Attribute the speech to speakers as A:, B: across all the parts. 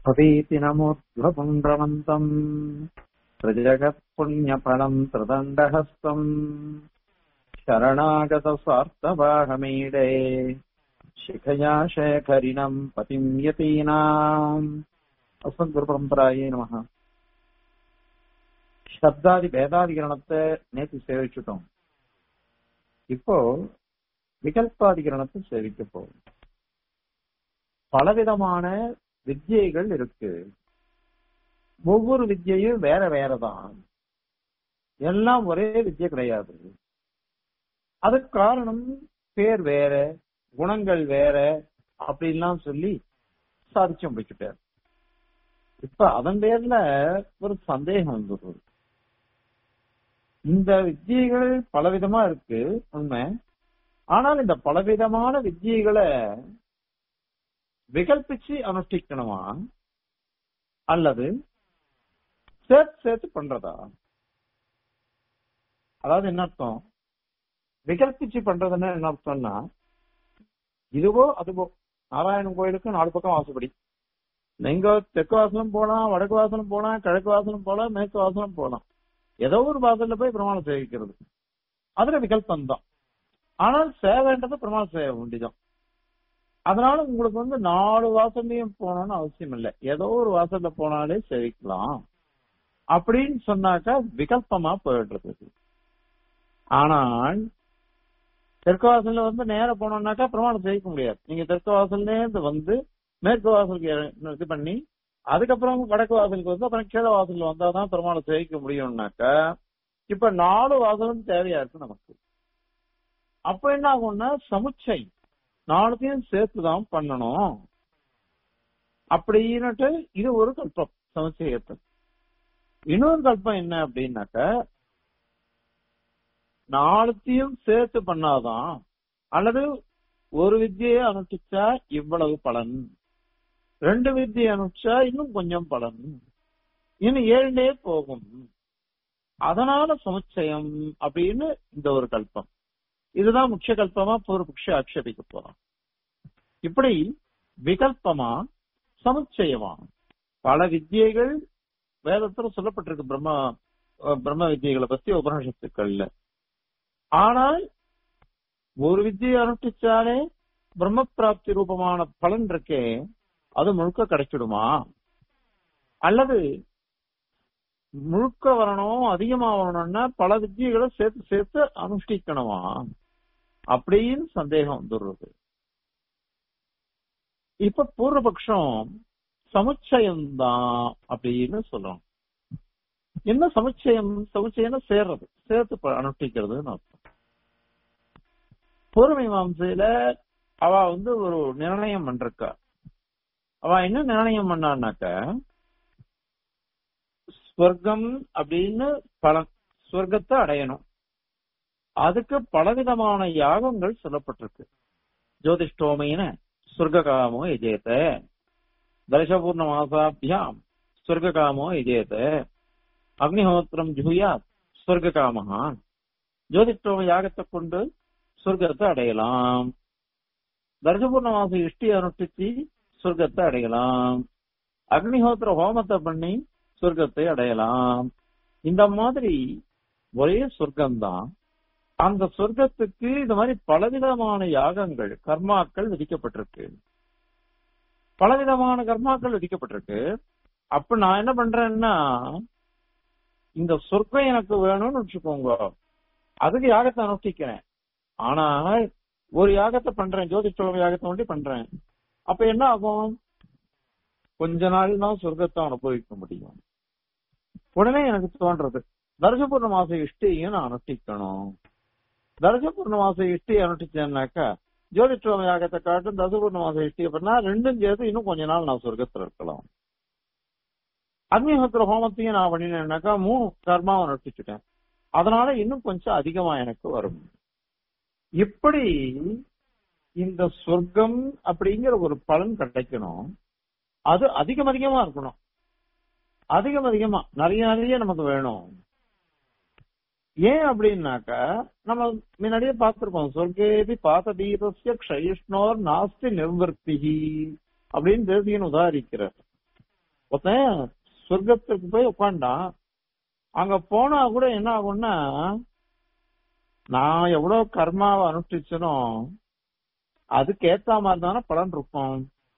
A: स्वपीति नमोद्ध्वपुण्ड्रमन्तम् त्रिजगत्पुण्यफलम् त्रिदण्डहस्तम् शरणागतस्वार्थवाहमीडे शिखया शेखरिणम् पतिम् यतीनाम् அஸ்மத் குரு பரம்பராயே நமக சப்தாதி வேதாதிகரணத்தை நேற்று சேவிச்சுட்டோம் இப்போ விகல்பாதிகரணத்தை சேவிக்க போகும் பலவிதமான வித்யைகள் இருக்கு ஒவ்வொரு வித்யையும் வேற வேறதான் எல்லாம் ஒரே வித்யை கிடையாது அதுக்கு காரணம் பேர் வேற குணங்கள் வேற அப்படின்லாம் சொல்லி சாதிச்சு முடிச்சுட்டார் இப்ப அதன் பேர்ல ஒரு சந்தேகம் வந்துடுது இந்த வித்தியைகள் பலவிதமா இருக்கு உண்மை ஆனால் இந்த பலவிதமான வித்தியைகளை விகல்பிச்சு அனுஷ்டிக்கணுமா அல்லது சேர்த்து சேர்த்து பண்றதா அதாவது என்ன அர்த்தம் விகல்பிச்சு பண்றதுன்னு என்ன அர்த்தம்னா இதுவோ அதுவோ நாராயணன் கோயிலுக்கு நாலு பக்கம் வாசப்படி நீங்க தெற்கு வாசலும் போலாம் வடக்கு வாசலும் போலாம் கிழக்கு வாசலும் போலாம் மேற்கு வாசலும் போலாம் ஏதோ ஒரு வாசல்ல போய் பிரமாணம் சேவிக்கிறது அதுல விகல்பம் தான் ஆனால் சேவைன்றது பிரமாண சேவை உண்டிதான் அதனால உங்களுக்கு வந்து நாலு வாசல்லையும் போகணும்னு அவசியம் இல்லை ஏதோ ஒரு வாசல்ல போனாலே சேவிக்கலாம் அப்படின்னு சொன்னாக்கா விகல்பமா போயிடுறது ஆனால் தெற்கு வாசல்ல வந்து நேர போனோம்னாக்கா பிரமாணம் சேவிக்க முடியாது நீங்க தெற்கு வாசல்ல இருந்து வந்து மேற்கு வாசலுக்கு இது பண்ணி அதுக்கப்புறம் வடக்கு வாசலுக்கு வந்து அப்புறம் கீழ வாசல் வந்தாதான் பெருமாளை சேவிக்க முடியும்னாக்கா இப்ப நாலு வாசலும் தேவையா இருக்கு நமக்கு அப்ப என்ன ஆகும்னா சமுச்சை நாலுத்தையும் சேர்த்துதான் பண்ணணும் அப்படின்னுட்டு இது ஒரு கல்பம் சமுச்சயத்தை இன்னொரு கல்பம் என்ன அப்படின்னாக்க நாலுத்தையும் சேர்த்து பண்ணாதான் அல்லது ஒரு வித்தியை அனுஷ்டிச்சா இவ்வளவு பலன் ரெண்டு வித்தியை அனுப்பிச்சா இன்னும் கொஞ்சம் பலன் இன்னும் ஏழுலே போகும் அதனால சமுச்சயம் அப்படின்னு இந்த ஒரு கல்பம் இதுதான் முக்கிய கல்பமா பூர்வபக்ஷ ஆட்சேபிக்க போறோம் இப்படி விகல்பமா சமுச்சயமா பல வித்தியைகள் வேதத்துல சொல்லப்பட்டிருக்கு பிரம்ம பிரம்ம வித்தியைகளை பத்தி உபனிஷத்துக்கள்ல ஆனால் ஒரு வித்தியை அனுஷ்டிச்சாலே பிரம்ம பிராப்தி ரூபமான பலன் இருக்கே அது முழுக்க கிடைச்சிடுமா அல்லது முழுக்க வரணும் அதிகமா வரணும்னா பல வித்தியைகளை சேர்த்து சேர்த்து அனுஷ்டிக்கணுமா அப்படின்னு சந்தேகம் வந்துடுறது இப்ப பூர்வபக்ஷம் சமுச்சயம்தான் அப்படின்னு சொல்றோம் என்ன சமுச்சயம் சமுச்சயம் சேர்றது சேர்த்து அனுஷ்டிக்கிறதுன்னு அர்த்தம் பூர்வமீமாசையில அவ வந்து ஒரு நிர்ணயம் பண்றக்கா அவ என்ன நிர்ணயம் பண்ணான்னாக்க ஸ்வர்க்கம் அப்படின்னு பலன் ஸ்வர்க்கத்தை அடையணும் அதுக்கு பலவிதமான யாகங்கள் சொல்லப்பட்டிருக்கு ஜோதிஷ்டோமையின சொர்க்ககாமோ எஜேத தர்ஷபூர்ண மாசாபியாம் சொர்க்ககாமோ எஜேத அக்னிஹோத்திரம் ஜுயாத் சொர்க்ககாமஹா ஜோதிஷ்டோம யாகத்தை கொண்டு சொர்க்கத்தை அடையலாம் தர்ஷபூர்ண மாச இஷ்டி அனுஷ்டிச்சு சொர்க்கத்தை அடையலாம் அக்னிஹோத்திர ஹோமத்தை பண்ணி சொர்க்கத்தை அடையலாம் இந்த மாதிரி ஒரே சொர்க்கம்தான் அந்த சொர்க்கத்துக்கு இந்த மாதிரி பலவிதமான யாகங்கள் கர்மாக்கள் விதிக்கப்பட்டிருக்கு பலவிதமான கர்மாக்கள் விதிக்கப்பட்டிருக்கு அப்ப நான் என்ன பண்றேன்னா இந்த சொர்க்கம் எனக்கு வேணும்னு வச்சுக்கோங்க அதுக்கு யாகத்தை அனுஷ்டிக்கிறேன் ஆனா ஒரு யாகத்தை பண்றேன் ஜோதிஷோக யாகத்தை ஒண்டி பண்றேன் அப்ப என்ன ஆகும் கொஞ்ச நாள் தான் சொர்க்கத்தை அனுபவிக்க முடியும் உடனே எனக்கு தோன்றது தர்சபூர்ண மாச இஷ்டியும் நான் அனுஷ்டிக்கணும் தர்சபூர்ண மாச இஷ்டி அனுஷ்டிச்சேன்னாக்கா ஜோதிஷோம யாகத்தை காட்டும் தசபூர்ண மாச இஷ்டி பண்ணா ரெண்டும் சேர்த்து இன்னும் கொஞ்ச நாள் நான் சொர்க்கத்துல இருக்கலாம் அக்னிஹோத்திர ஹோமத்தையும் நான் பண்ணினேன்னாக்கா மூணு கர்மாவை அனுஷ்டிச்சுட்டேன் அதனால இன்னும் கொஞ்சம் அதிகமா எனக்கு வரும் இப்படி இந்த சொர்க்கம் அப்படிங்கிற ஒரு பலன் கிடைக்கணும் அது அதிகம் அதிகமா இருக்கணும் அதிகம் அதிகமா நிறைய நிறைய நமக்கு வேணும் ஏன் அப்படின்னாக்கா நம்ம முன்னாடியே பார்த்திருக்கோம் சொர்க்கேபி பாத்த தீபஸ்ய க்ஷயிஷ்ணோர் நாஸ்தி நிர்வர்த்திகி அப்படின்னு தேசியன் உதாரிக்கிறார் ஒருத்தன் சொர்க்கத்துக்கு போய் உட்காண்டான் அங்க போனா கூட என்ன ஆகும்னா நான் எவ்வளவு கர்மாவை அனுஷ்டிச்சனோ அதுக்கு ஏத்த மாதிரி தானே பலன் இருக்கும்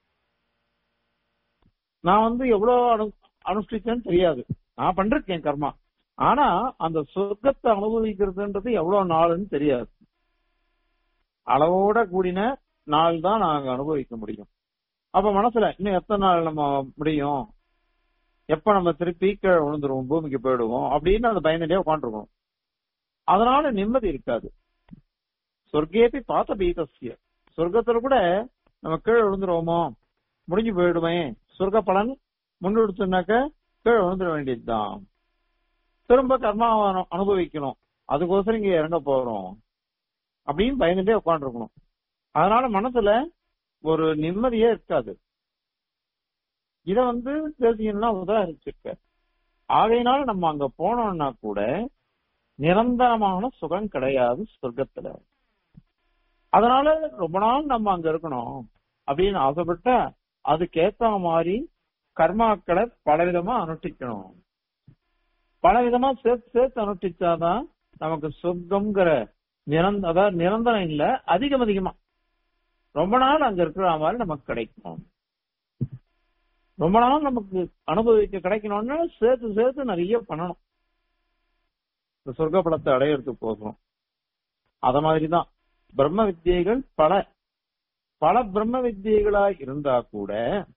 A: நான் வந்து எவ்வளவு அனு அனுஷ்டிச்சேன்னு தெரியாது நான் பண்றேன் கர்மா ஆனா அந்த சொர்க்கத்தை அனுபவிக்கிறதுன்றது எவ்வளவு நாள்னு தெரியாது அளவோட கூடின நாள் தான் நாங்க அனுபவிக்க முடியும் அப்ப மனசுல இன்னும் எத்தனை நாள் நம்ம முடியும் எப்ப நம்ம திருப்பி கீழே விழுந்துருவோம் பூமிக்கு போயிடுவோம் அப்படின்னு அந்த பயந்துட்டே உட்காந்துருக்கோம் அதனால நிம்மதி இருக்காது சொர்க்கேபி பார்த்த பீதசிய சொர்க்கத்துல கூட நம்ம கீழே விழுந்துருவோமோ முடிஞ்சு போயிடுமே சொர்க்க பலன் முன்னெடுத்துனாக்க கீழே விழுந்துட வேண்டியதுதான் திரும்ப கர்மாவை அனு- அனுபவிக்கணும் அதுக்கோசரம் இங்க இறங்க போறோம் அப்படின்னு பயந்துட்டே உட்காந்துருக்கணும் அதனால மனசுல ஒரு நிம்மதியே இருக்காது இத வந்து தெரிஞ்சுக்கணும்னா உதாரிச்சிருக்க ஆகையினால நம்ம அங்க போனோம்னா கூட நிரந்தரமான சுகம் கிடையாது சொர்க்கத்துல அதனால ரொம்ப நாள் நம்ம அங்க இருக்கணும் அப்படின்னு ஆசைப்பட்டா அதுக்கேத்த மாதிரி கர்மாக்களை பலவிதமா அனுஷ்டிக்கணும் பலவிதமா சேர்த்து சேர்த்து அனுஷ்டிச்சாதான் நமக்கு சொர்க்கம்ங்கிற நிரந்த அதாவது நிரந்தரம் இல்ல அதிகம் அதிகமா ரொம்ப நாள் அங்க இருக்கிற மாதிரி நமக்கு கிடைக்கும் ரொம்ப நாள் நமக்கு அனுபவிக்க கிடைக்கணும்னா சேர்த்து சேர்த்து நிறைய பண்ணணும் இந்த சொர்க்க பலத்தை அடையறதுக்கு போகணும் அத மாதிரிதான் பிரம்ம வித்தியைகள் பல பல பிரம்ம வித்தியைகளா இருந்தா கூட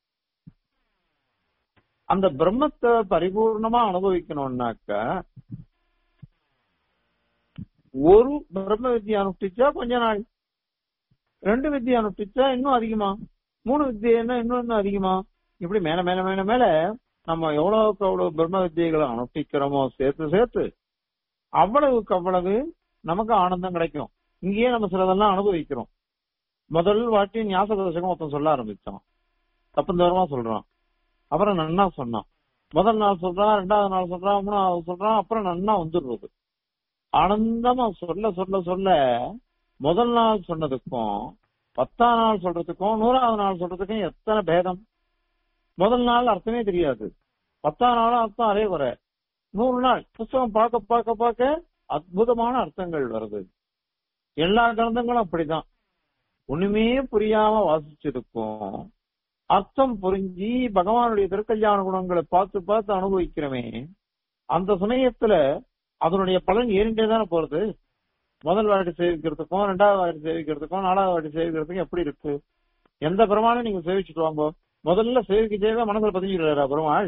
A: அந்த பிரம்மத்தை பரிபூர்ணமா அனுபவிக்கணும்னாக்கா ஒரு பிரம்ம வித்தியை அனுஷ்டிச்சா கொஞ்ச நாள் ரெண்டு வித்தியை அனுஷ்டிச்சா இன்னும் அதிகமா மூணு வித்தியன்னா இன்னும் இன்னும் அதிகமா இப்படி மேல மேல மேல மேல நம்ம எவ்வளவுக்கு அவ்வளவு பிரம்ம வித்தியைகளை அனுஷ்டிக்கிறோமோ சேர்த்து சேர்த்து அவ்வளவுக்கு அவ்வளவு நமக்கு ஆனந்தம் கிடைக்கும் இங்கேயே நம்ம சிலதெல்லாம் அனுபவிக்கிறோம் முதல் வாட்டி ஞாபக தசகம் ஒருத்தன் சொல்ல ஆரம்பிச்சான் தப்பு தூரமா சொல்றான் அப்புறம் நன்னா சொன்னான் முதல் நாள் சொல்றான் ரெண்டாவது நாள் சொல்றான் மூணாவது சொல்றான் அப்புறம் நன்னா வந்துடுறது ஆனந்தமா சொல்ல சொல்ல சொல்ல முதல் நாள் சொன்னதுக்கும் பத்தாம் நாள் சொல்றதுக்கும் நூறாவது நாள் சொல்றதுக்கும் எத்தனை பேதம் முதல் நாள் அர்த்தமே தெரியாது பத்தாம் நாளும் அர்த்தம் அதே குறை நூறு நாள் புஸ்தகம் பார்க்க பார்க்க பார்க்க அற்புதமான அர்த்தங்கள் வருது எல்லா கிரந்தங்களும் அப்படிதான் ஒண்ணுமே புரியாம வாசிச்சிருக்கும் அர்த்தம் புரிஞ்சு பகவானுடைய திருக்கல்யாண குணங்களை பார்த்து பார்த்து அனுபவிக்கிறோமே அந்த சமயத்துல அதனுடைய பலன் ஏறிண்டே தானே போறது முதல் வாட்டி சேவிக்கிறதுக்கும் ரெண்டாவது வாட்டி சேவிக்கிறதுக்கும் நாலாவது வாட்டி சேவிக்கிறதுக்கும் எப்படி இருக்கு எந்த பெருமாளும் நீங்க சேவிச்சுட்டு வாங்க முதல்ல சேவிக்க சேவை மனசுல பதிஞ்சுடுறாரா பெருமாள்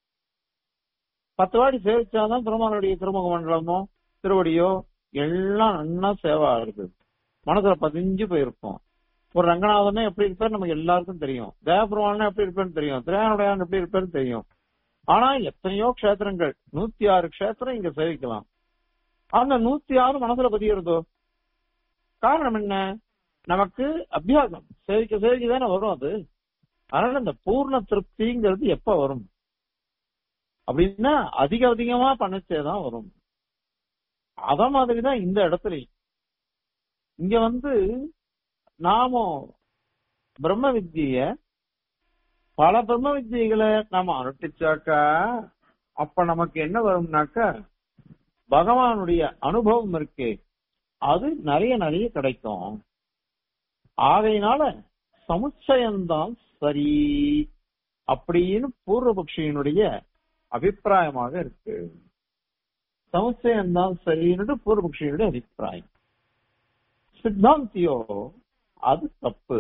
A: பத்து வாட்டி சேவிச்சாதான் பெருமாளுடைய திருமுக மண்டலமோ திருவடியோ எல்லாம் நன்னா சேவா இருக்கு மனசுல பதிஞ்சு போயிருக்கும் ஒரு ரங்கநாதனே எப்படி இருப்பார் நமக்கு எல்லாருக்கும் தெரியும் தேவபெருமானே எப்படி இருப்பேன்னு தெரியும் திரையானுடையான் எப்படி இருப்பேன்னு தெரியும் ஆனா எத்தனையோ க்ஷேத்திரங்கள் நூத்தி ஆறு க்ஷேத்திரம் இங்க சேவிக்கலாம் அந்த நூத்தி ஆறு மனசுல பதிகிறதோ காரணம் என்ன நமக்கு அபியாசம் சேவிக்க சேவிக்க தானே வரும் அது அதனால இந்த பூர்ண திருப்திங்கிறது எப்ப வரும் அப்படின்னா அதிக அதிகமா பண்ணச்சேதான் வரும் அத மாதிரிதான் இந்த இடத்துல இங்க வந்து நாமும் பிரம்ம வித்திய பல பிரம்ம வித்தியைகளை நாம அனுஷ்டிச்சாக்கா அப்ப நமக்கு என்ன வரும்னாக்கா பகவானுடைய அனுபவம் இருக்கே அது நிறைய நிறைய கிடைக்கும் ஆகையினால சமுச்சயம்தான் சரி அப்படின்னு பூர்வபக்ஷியினுடைய அபிப்பிராயமாக இருக்கு சமுச்சயம்தான் சரின்னு பூர்வபக்ஷியினுடைய அபிப்பிராயம் சித்தாந்தியோ அது தப்பு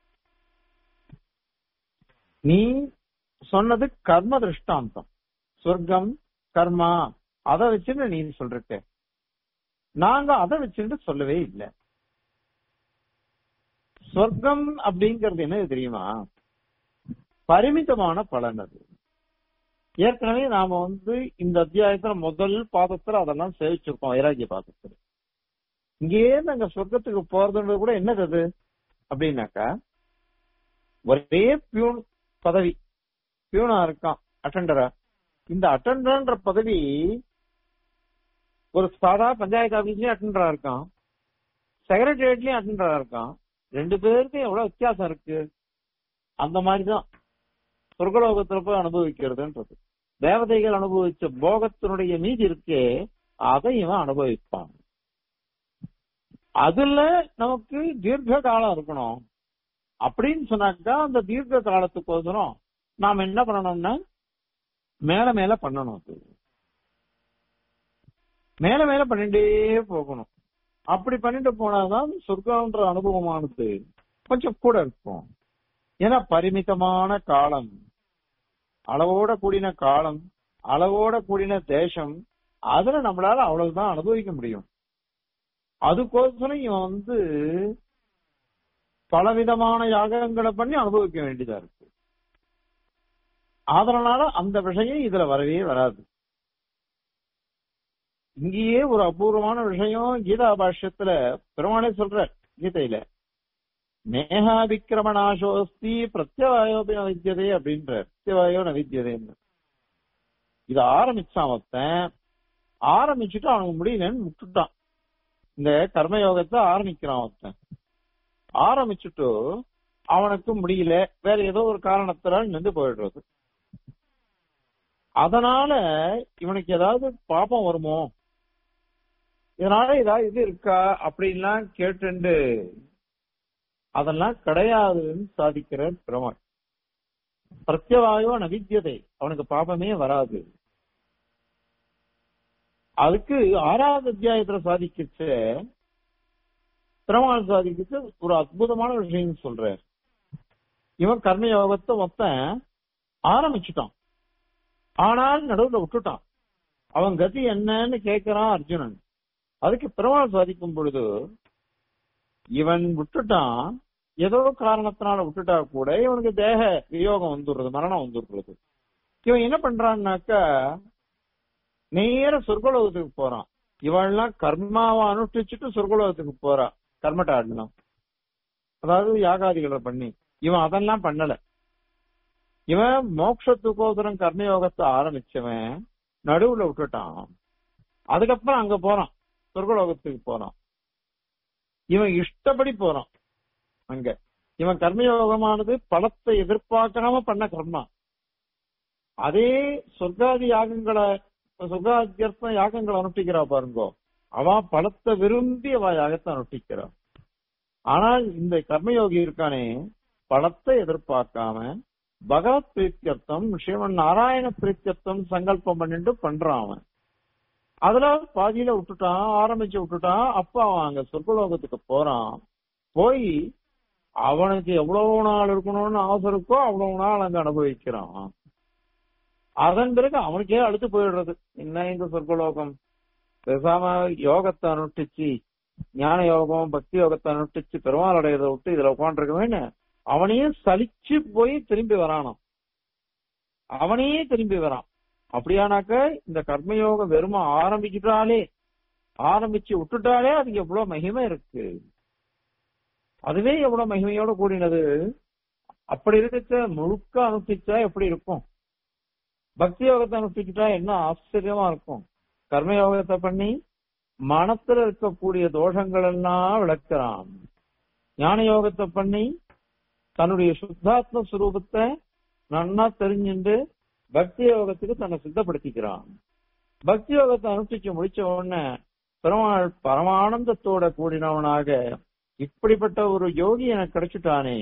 A: நீ சொன்னது கர்ம திருஷ்டாந்தம் சொர்க்கம் கர்மா அதை வச்சுட்டு நீ சொல்லிருக்க நாங்க அதை வச்சுட்டு சொல்லவே இல்லை சொர்க்கம் அப்படிங்கிறது என்ன தெரியுமா பரிமிதமான பலன் அது ஏற்கனவே நாம வந்து இந்த அத்தியாயத்துல முதல் பாதத்துல அதெல்லாம் சேவிச்சிருக்கோம் வைராகிய பாதத்துல இங்கேயே நாங்க சொர்க்கத்துக்கு போறதுன்றது கூட என்னது அது அப்படின்னாக்கா ஒரே பியூன் பதவி பியூனா இருக்கான் அட்டண்டரா இந்த அட்டண்டர்ன்ற பதவி ஒரு சாதா பஞ்சாயத்து ஆபீஸ்லயும் அட்டண்டரா இருக்கான் செக்ரட்டரியேட்லயும் அட்டண்டரா இருக்கான் ரெண்டு பேருக்கும் எவ்வளவு வித்தியாசம் இருக்கு அந்த மாதிரிதான் சொர்க்கலோகத்துல போய் அனுபவிக்கிறதுன்றது தேவதைகள் அனுபவிச்ச போகத்தினுடைய மீதி இருக்கே அதை இவன் அனுபவிப்பான் அதுல நமக்கு தீர்க்க காலம் இருக்கணும் அப்படின்னு சொன்னாக்கா அந்த தீர்க்க காலத்துக்கோசரம் நாம் என்ன பண்ணணும்னா மேல மேல பண்ணணும் அது மேல மேல பண்ணிட்டே போகணும் அப்படி பண்ணிட்டு போனாதான் சொர்க்கம்ன்ற அனுபவமானது கொஞ்சம் கூட இருக்கும் ஏன்னா பரிமிதமான காலம் அளவோட கூடின காலம் அளவோட கூடின தேசம் அதுல நம்மளால அவ்வளவுதான் அனுபவிக்க முடியும் அதுக்கோசரம் இவன் வந்து பலவிதமான யாகங்களை பண்ணி அனுபவிக்க வேண்டியதா இருக்கு அதனால அந்த விஷயம் இதுல வரவே வராது இங்கேயே ஒரு அபூர்வமான விஷயம் கீதா பாஷ்யத்துல பெருமானே சொல்ற கீதையில நேஹா விக்கிரமணாசோஸ்தி பிரத்யவாயோபி நவித்தியதே அப்படின்ற பிரத்யவாயோ நவித்தியதேன்னு இத ஆரம்பிச்சான் ஒருத்தன் ஆரம்பிச்சுட்டு அவனுக்கு முடியலன்னு விட்டுட்டான் இந்த கர்மயோகத்தை ஆரம்பிக்கிறான் ஒருத்தன் ஆரம்பிச்சுட்டு அவனுக்கு முடியல வேற ஏதோ ஒரு காரணத்தினால் நின்று போயிடுறது அதனால இவனுக்கு ஏதாவது பாப்பம் வருமோ இதனால ஏதாவது இது இருக்கா அப்படின்லாம் கேட்டுண்டு அதெல்லாம் கிடையாதுன்னு சாதிக்கிற பெருமாள் பிரத்யவாயோ நவித்தியதை அவனுக்கு பாபமே வராது அதுக்கு ஆறாவது அத்தியாயத்துல சாதிக்கிச்ச பெருமாள் சாதிக்கிச்சு ஒரு அற்புதமான விஷயம் சொல்றார் இவன் கர்மயோகத்தை மொத்தம் ஆரம்பிச்சுட்டான் ஆனால் நடுவுல விட்டுட்டான் அவன் கதி என்னன்னு கேட்கிறான் அர்ஜுனன் அதுக்கு பெருமாள் சாதிக்கும் பொழுது இவன் விட்டுட்டான் ஏதோ காரணத்தினால விட்டுட்டா கூட இவனுக்கு தேக வியோகம் வந்துடுறது மரணம் வந்துடுறது இவன் என்ன பண்றான்னாக்கா நேர சொர்க்கலோகத்துக்கு போறான் இவன்லாம் கர்மாவை அனுஷ்டிச்சுட்டு சொர்க்கலோகத்துக்கு போறான் கர்மட்டாடலாம் அதாவது யாகாதிகளை பண்ணி இவன் அதெல்லாம் பண்ணல இவன் மோட்சத்துக்கோசரம் கர்மயோகத்தை ஆரம்பிச்சவன் நடுவுல விட்டுட்டான் அதுக்கப்புறம் அங்க போறான் சொர்க்கலோகத்துக்கு போறான் இவன் இஷ்டப்படி போறான் அங்க இவன் கர்மயோகமானது பலத்தை எதிர்பார்க்காம பண்ண கர்மா அதே சொர்க்காதி யாகங்களை சொர்க்காத்தியர்த்த யாகங்களை அனுஷ்டிக்கிறா பாருங்கோ அவ பலத்தை விரும்பி அவ யாகத்தை அனுஷ்டிக்கிறா ஆனால் இந்த கர்மயோகி இருக்கானே பலத்தை எதிர்பார்க்காம பகவத் பிரீத்தியர்த்தம் ஸ்ரீமன் நாராயண பிரீத்தியர்த்தம் சங்கல்பம் பண்ணிட்டு பண்றான் அவன் அதுல பாதியில விட்டுட்டான் ஆரம்பிச்சு விட்டுட்டான் அப்ப அவன் அங்க சொர்க்கலோகத்துக்கு போறான் போய் அவனுக்கு எவ்வளவு நாள் இருக்கணும்னு ஆசை இருக்கோ அவ்வளவு நாள் அங்க அனுபவிக்கிறான் அதன் பிறகு அவனுக்கே அடுத்து போயிடுறது என்ன இந்த சொர்க்கலோகம் பேசாம யோகத்தை அனுஷ்டிச்சு ஞான யோகம் பக்தி யோகத்தை அனுஷ்டிச்சு பெருமாளுடையதை விட்டு இதுல உட்காந்துருக்கவேன்னு அவனையும் சலிச்சு போய் திரும்பி வரானாம் அவனையே திரும்பி வரான் அப்படியானாக்க இந்த கர்மயோகம் வெறும ஆரம்பிக்கிட்டாலே ஆரம்பிச்சு விட்டுட்டாலே அதுக்கு எவ்வளவு மகிமை இருக்கு அதுவே எவ்வளவு மகிமையோட கூடினது அப்படி இருக்க முழுக்க அனுஷ்டிச்சா எப்படி இருக்கும் பக்தி யோகத்தை அனுஷ்டிச்சுட்டா என்ன ஆச்சரியமா இருக்கும் கர்மயோகத்தை பண்ணி மனத்துல இருக்கக்கூடிய தோஷங்கள் எல்லாம் விளக்குறான் ஞான யோகத்தை பண்ணி தன்னுடைய சுத்தாத்ம சுரூபத்தை நன்னா தெரிஞ்சுட்டு பக்தி யோகத்துக்கு தன்னை சித்தப்படுத்திக்கிறான் பக்தி யோகத்தை அனுஷ்டிச்சு முடிச்ச உடனே பெருமாள் பரமானந்தத்தோட கூடினவனாக இப்படிப்பட்ட ஒரு யோகி எனக்கு கிடைச்சிட்டானே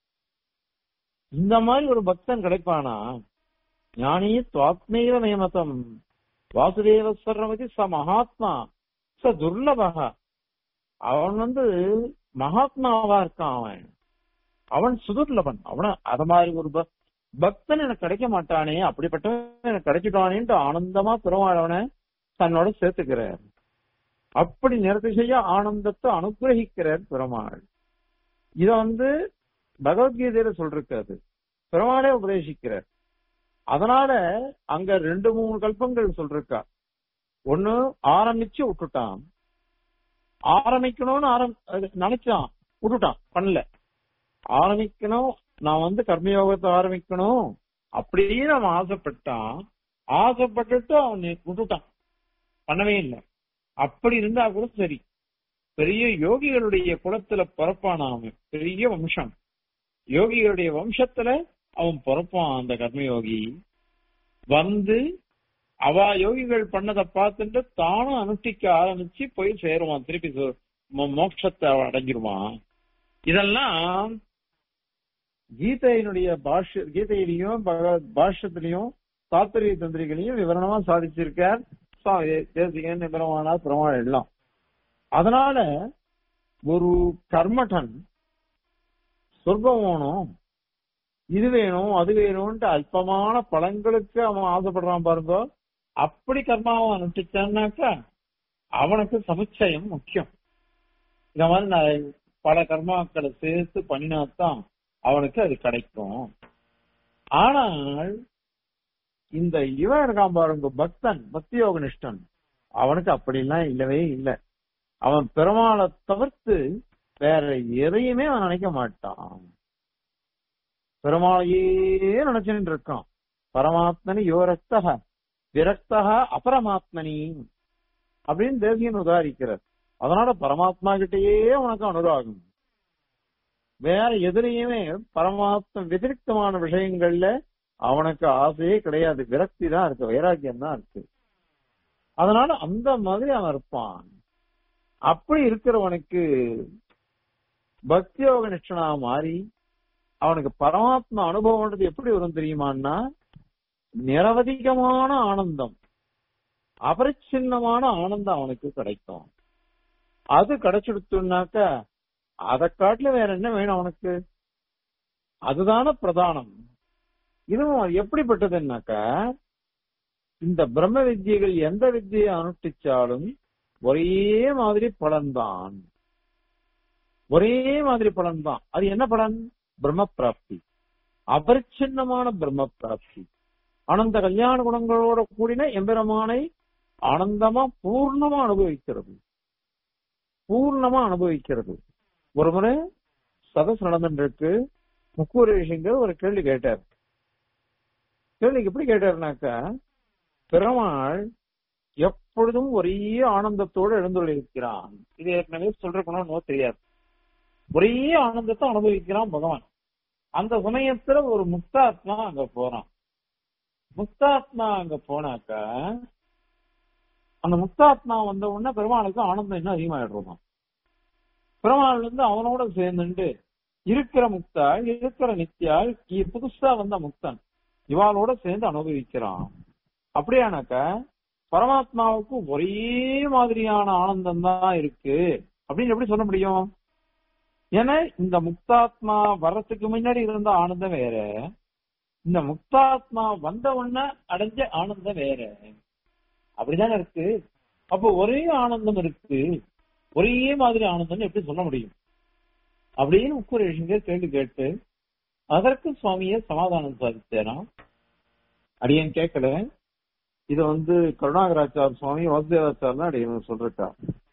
A: இந்த மாதிரி ஒரு பக்தன் கிடைப்பானா ஞானி துவாத்மீக நியமதம் வாசுதேவ சர்வமதி ச மகாத்மா ச துர்லபக அவன் வந்து மகாத்மாவா இருக்கான் அவன் அவன் சுதுர்லபன் அவன அத மாதிரி ஒரு பக்தன் எனக்கு கிடைக்க மாட்டானே அப்படிப்பட்டவன் எனக்கு கிடைச்சிட்டானேன்ட்டு ஆனந்தமா பெருமாளவனை தன்னோட சேர்த்துக்கிறார் அப்படி நிறதிசைய ஆனந்தத்தை அனுகிரகிக்கிறார் பெருமாள் இத வந்து பகவத்கீதையில சொல்றது பெருமாளே உபதேசிக்கிறார் அதனால அங்க ரெண்டு மூணு கல்பங்கள் சொல்றா ஒண்ணு ஆரம்பிச்சு விட்டுட்டான் ஆரம்பிக்கணும்னு ஆரம் நினைச்சான் விட்டுட்டான் பண்ணல ஆரம்பிக்கணும் நான் வந்து கர்மயோகத்தை ஆரம்பிக்கணும் அப்படின்னு அவன் ஆசைப்பட்டான் ஆசைப்பட்டுட்டு அவன் விட்டுட்டான் பண்ணவே இல்லை அப்படி இருந்தா கூட சரி பெரிய யோகிகளுடைய குலத்துல பிறப்பான அவன் பெரிய வம்சம் யோகிகளுடைய வம்சத்துல அவன் பிறப்பான் அந்த கர்மயோகி வந்து அவ யோகிகள் பண்ணதை பார்த்துட்டு தானும் அனுஷ்டிக்க ஆரம்பிச்சு போய் சேருவான் திருப்பி சு- மோ- மோட்சத்தை அவன் அடைஞ்சிருவான் இதெல்லாம் கீதையினுடைய பாஷ்ய கீதையிலையும் பகவத் பாஷ்யத்திலையும் தாத்திரிய தந்திரிகளையும் விவரணமா சாதிச்சிருக்கார் சுவாமி தேசிகன் பெருமானார் பெருமாள் எல்லாம் அதனால ஒரு கர்மடன் சொர்க்கம் வேணும் இது வேணும் அது வேணும்ட்டு அல்பமான பலன்களுக்கு அவன் ஆசைப்படுறான் பாருங்க அப்படி கர்மாவை அனுஷ்டிச்சான்னாக்கா அவனுக்கு சமுச்சயம் முக்கியம் இந்த மாதிரி நான் பல கர்மாக்களை சேர்த்து பண்ணினாத்தான் அவனுக்கு அது கிடைக்கும் ஆனால் இந்த இவன் இருக்கான் பாருங்க பக்தன் பக்தி யோகனிஷ்டன் அவனுக்கு அப்படிலாம் இல்லவே இல்லை அவன் பெருமாளை தவிர்த்து வேற எதையுமே அவன் நினைக்க மாட்டான் பெருமாளையே நினைச்சுட்டு இருக்கான் பரமாத்மனி யோரக்தக விரக்தக அபரமாத்மனி அப்படின்னு தேசியன் உதாரிக்கிறார் அதனால பரமாத்மா கிட்டயே உனக்கு அனுராகம் வேற எதிரையுமே பரமாத்ம வெதிரிக்தமான விஷயங்கள்ல அவனுக்கு ஆசையே கிடையாது விரக்தி தான் இருக்கு வைராக்கியம் தான் இருக்கு அதனால அந்த மாதிரி அவன் இருப்பான் அப்படி இருக்கிறவனுக்கு பக்தியோக நிஷ்டனா மாறி அவனுக்கு பரமாத்மா அனுபவம்ன்றது எப்படி வரும் தெரியுமான்னா நிரவதிகமான ஆனந்தம் அபரிச்சின்னமான ஆனந்தம் அவனுக்கு கிடைக்கும் அது கிடைச்சிடுத்துனாக்க அதை காட்டுல வேற என்ன வேணும் அவனுக்கு அதுதான பிரதானம் இதுவும் எப்படிப்பட்டதுன்னாக்க இந்த பிரம்ம வித்தியைகள் எந்த வித்தியை அனுஷ்டிச்சாலும் ஒரே மாதிரி பலன்தான் ஒரே மாதிரி பலன் தான் அது என்ன பலன் பிரம்ம பிராப்தி அபரிச்சின்னமான பிரம்ம பிராப்தி அனந்த கல்யாண குணங்களோட கூடின எம்பெருமானை ஆனந்தமா பூர்ணமா அனுபவிக்கிறது பூர்ணமா அனுபவிக்கிறது ஒரு முறை சதஸ் நடந்துருக்கு முக்கூர் விஷயங்கள் ஒரு கேள்வி கேட்டார் கேள்வி எப்படி கேட்டாருனாக்கா பெருமாள் எப்பொழுதும் ஒரே ஆனந்தத்தோடு எழுந்துள்ளிருக்கிறான் இது ஏற்கனவே சொல்றக்கணும்னு தெரியாது ஒரே ஆனந்தத்தை அனுபவிக்கிறான் பகவான் அந்த சமயத்துல ஒரு முக்தாத்மா அங்க போறான் முக்தாத்மா அங்க போனாக்கா அந்த முக்தாத்மா வந்த உடனே பெருமாளுக்கு ஆனந்தம் இன்னும் அதிகமாயிடுறோம் பெருமாள் வந்து அவனோட சேர்ந்துட்டு இருக்கிற முக்தாள் இருக்கிற நித்யாள் இ- புதுசா வந்த முக்தன் இவாளோட சேர்ந்து அனுபவிக்கிறான் அப்படியானாக்க பரமாத்மாவுக்கு ஒரே மாதிரியான ஆனந்தம் தான் இருக்கு அப்படின்னு எப்படி சொல்ல முடியும் ஏன்னா இந்த முக்தாத்மா வர்றதுக்கு முன்னாடி இருந்த ஆனந்தம் வேற இந்த முக்தாத்மா வந்த உடனே அடைஞ்ச ஆனந்தம் வேற அப்படிதானே இருக்கு அப்போ ஒரே ஆனந்தம் இருக்கு ஒரே மாதிரி ஆனந்தம் எப்படி சொல்ல முடியும் அப்படின்னு உக்குரேஷங்க கேள்வி கேட்டு அதற்கு சுவாமியே சமாதானம் சாதித்தேராம் அடியேன் கேட்கல இது வந்து கருணாகராச்சார் சுவாமி வாசுதேவாச்சார் தான் அடியன் சொல்றா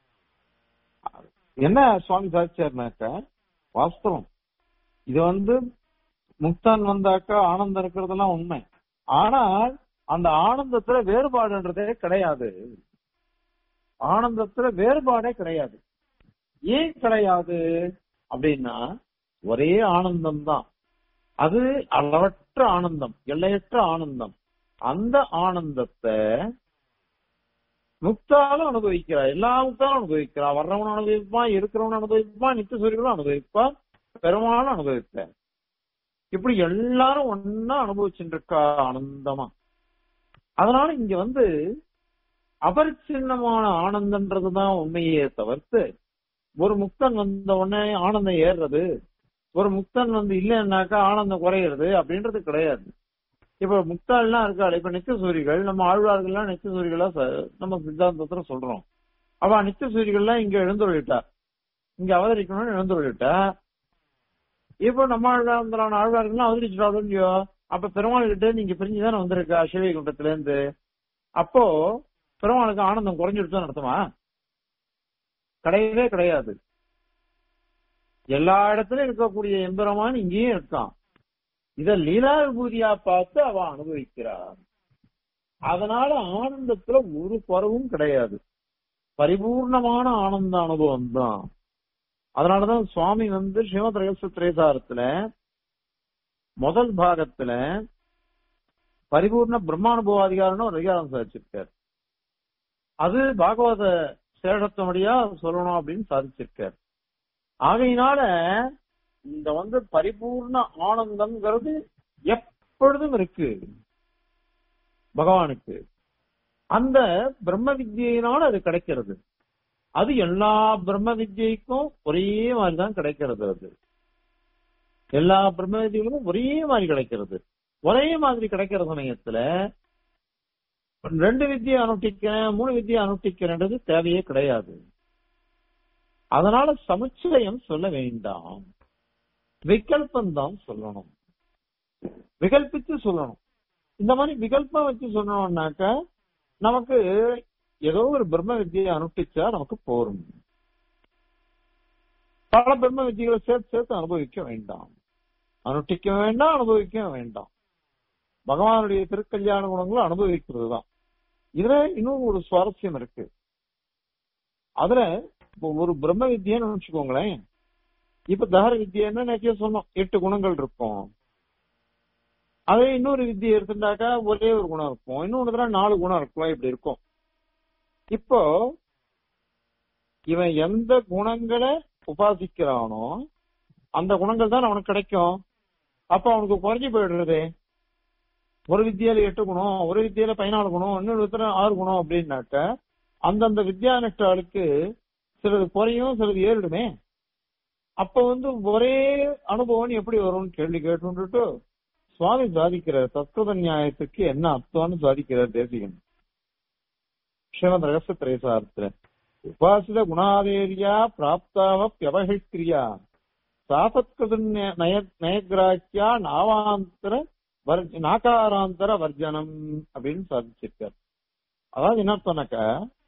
A: என்ன சுவாமி சாதிச்சார்னாக்க வாஸ்தவம் இது வந்து முக்தான் வந்தாக்கா ஆனந்தம் இருக்கிறதெல்லாம் உண்மை ஆனால் அந்த ஆனந்தத்துல வேறுபாடுன்றதே கிடையாது ஆனந்தத்துல வேறுபாடே கிடையாது ஏன் கிடையாது அப்படின்னா ஒரே ஆனந்தம் தான் அது அளவற்ற ஆனந்தம் எல்லையற்ற ஆனந்தம் அந்த ஆனந்தத்தை முக்தாலும் அனுபவிக்கிறா எல்லா முக்தாலும் அனுபவிக்கிறா வர்றவன் அனுபவிப்பான் இருக்கிறவன் அனுபவிப்பான் நித்திய சூரியர்களும் அனுபவிப்பான் பெருமாளும் அனுபவிப்பேன் இப்படி எல்லாரும் ஒன்னா அனுபவிச்சுட்டு இருக்கா ஆனந்தமா அதனால இங்க வந்து அபரிச்சின்னமான ஆனந்தன்றதுதான் உண்மையே தவிர்த்து ஒரு முக்தன் வந்த உடனே ஆனந்தம் ஏறுறது ஒரு முக்தன் வந்து இல்லைன்னாக்கா ஆனந்தம் குறையிறது அப்படின்றது கிடையாது இப்ப முக்தாள்லாம் இருக்காள் இப்ப நித்திய சூரிகள் நம்ம ஆழ்வார்கள்லாம் நித்திய சூரிகளா ச- நம்ம சித்தாந்தத்துல சொல்றோம் அவ நித்திய சூரிகள்லாம் இங்க எழுந்துள்ளிட்டா இங்க அவதரிக்கணும்னு எழுந்துள்ளிட்டா இப்போ நம்ம ஆழ்வார்களான ஆழ்வார்கள்லாம் அவதரிச்சுட்டாலும் இல்லையோ அப்ப பெருமாள் கிட்ட நீங்க பிரிஞ்சுதானே வந்திருக்கா சிவகுண்டத்துல இருந்து அப்போ பெருமாளுக்கு ஆனந்தம் குறைஞ்சிருச்சுன்னு அர்த்தமா கிடையவே கிடையாது எல்லா இடத்துலயும் இருக்கக்கூடிய எம்பெருமான் இங்கேயும் இருக்கான் இத லீலா விபூதியா பார்த்து அவ அனுபவிக்கிறார் அதனால ஆனந்தத்துல ஒரு குறவும் கிடையாது பரிபூர்ணமான ஆனந்த அனுபவம் தான் அதனாலதான் சுவாமி வந்து ஸ்ரீமத் ரகசிய திரேசாரத்துல முதல் பாகத்துல பரிபூர்ண பிரம்மானுபவாதிகாரம்னு ஒரு அதிகாரம் சாதிச்சிருக்கார் அது பாகவத சேஷத்தமுடியா சொல்லணும் அப்படின்னு சாதிச்சிருக்கார் ஆகையினால இந்த வந்து பரிபூர்ண ஆனந்தம்ங்கிறது எப்பொழுதும் இருக்கு பகவானுக்கு அந்த பிரம்ம வித்யினால அது கிடைக்கிறது அது எல்லா பிரம்ம வித்யைக்கும் ஒரே மாதிரிதான் கிடைக்கிறது அது எல்லா பிரம்ம வித்யைகளுக்கும் ஒரே மாதிரி கிடைக்கிறது ஒரே மாதிரி கிடைக்கிற சமயத்துல ரெண்டு வித்தியை அனுஷ்டிக்கிறேன் மூணு வித்தியை அனுஷ்டிக்கிறேன்றது தேவையே கிடையாது அதனால சமுச்சயம் சொல்ல வேண்டாம் விகல்பம் தான் சொல்லணும் விகல்பித்து சொல்லணும் இந்த மாதிரி விகல்பம் வச்சு சொன்னோம்னாக்க நமக்கு ஏதோ ஒரு பிரம்ம வித்தியை அனுஷ்டிச்சா நமக்கு போரும் பல பிரம்ம வித்தியங்களை சேர்த்து சேர்த்து அனுபவிக்க வேண்டாம் அனுஷ்டிக்க வேண்டாம் அனுபவிக்க வேண்டாம் பகவானுடைய திருக்கல்யாண குணங்களை அனுபவிக்கிறது தான் இதுல இன்னும் ஒரு சுவாரஸ்யம் இருக்கு அதுல இப்போ ஒரு பிரம்ம வித்தியன்னு வச்சுக்கோங்களேன் இப்ப தகர வித்தியன்னு நேற்றைய சொன்னோம் எட்டு குணங்கள் இருக்கும் அதே இன்னொரு வித்தியை எடுத்துட்டாக்கா ஒரே ஒரு குணம் இருக்கும் இன்னொன்னு நாலு குணம் இருக்கும் இப்படி இருக்கும் இப்போ இவன் எந்த குணங்களை உபாசிக்கிறானோ அந்த குணங்கள் தான் அவனுக்கு கிடைக்கும் அப்ப அவனுக்கு குறைஞ்சு போயிடுறது ஒரு வித்தியால எட்டு குணம் ஒரு வித்தியால பதினாலு குணம் இன்னொரு வித்தியால ஆறு குணம் அப்படின்னாக்க அந்தந்த வித்யானிஷ்டாளுக்கு சிலது குறையும் சிலது ஏறிடுமே அப்ப வந்து ஒரே அனுபவம் எப்படி வரும்னு கேள்வி கேட்டுட்டு சுவாமி சாதிக்கிறார் தத்துவ நியாயத்துக்கு என்ன அர்த்தம்னு சாதிக்கிறார் தேசிகன் ஸ்ரீமத் ரகசிய திரேசார்த்த உபாசித குணாதேரியா பிராப்தாவ வியவஹிக்ரியா சாசத்கிருத நய நயகிராக்கியா நாவாந்தர வர்ஜ நாகாராந்தர வர்ஜனம் அப்படின்னு சாதிச்சிருக்கார் அதாவது என்ன சொன்னாக்க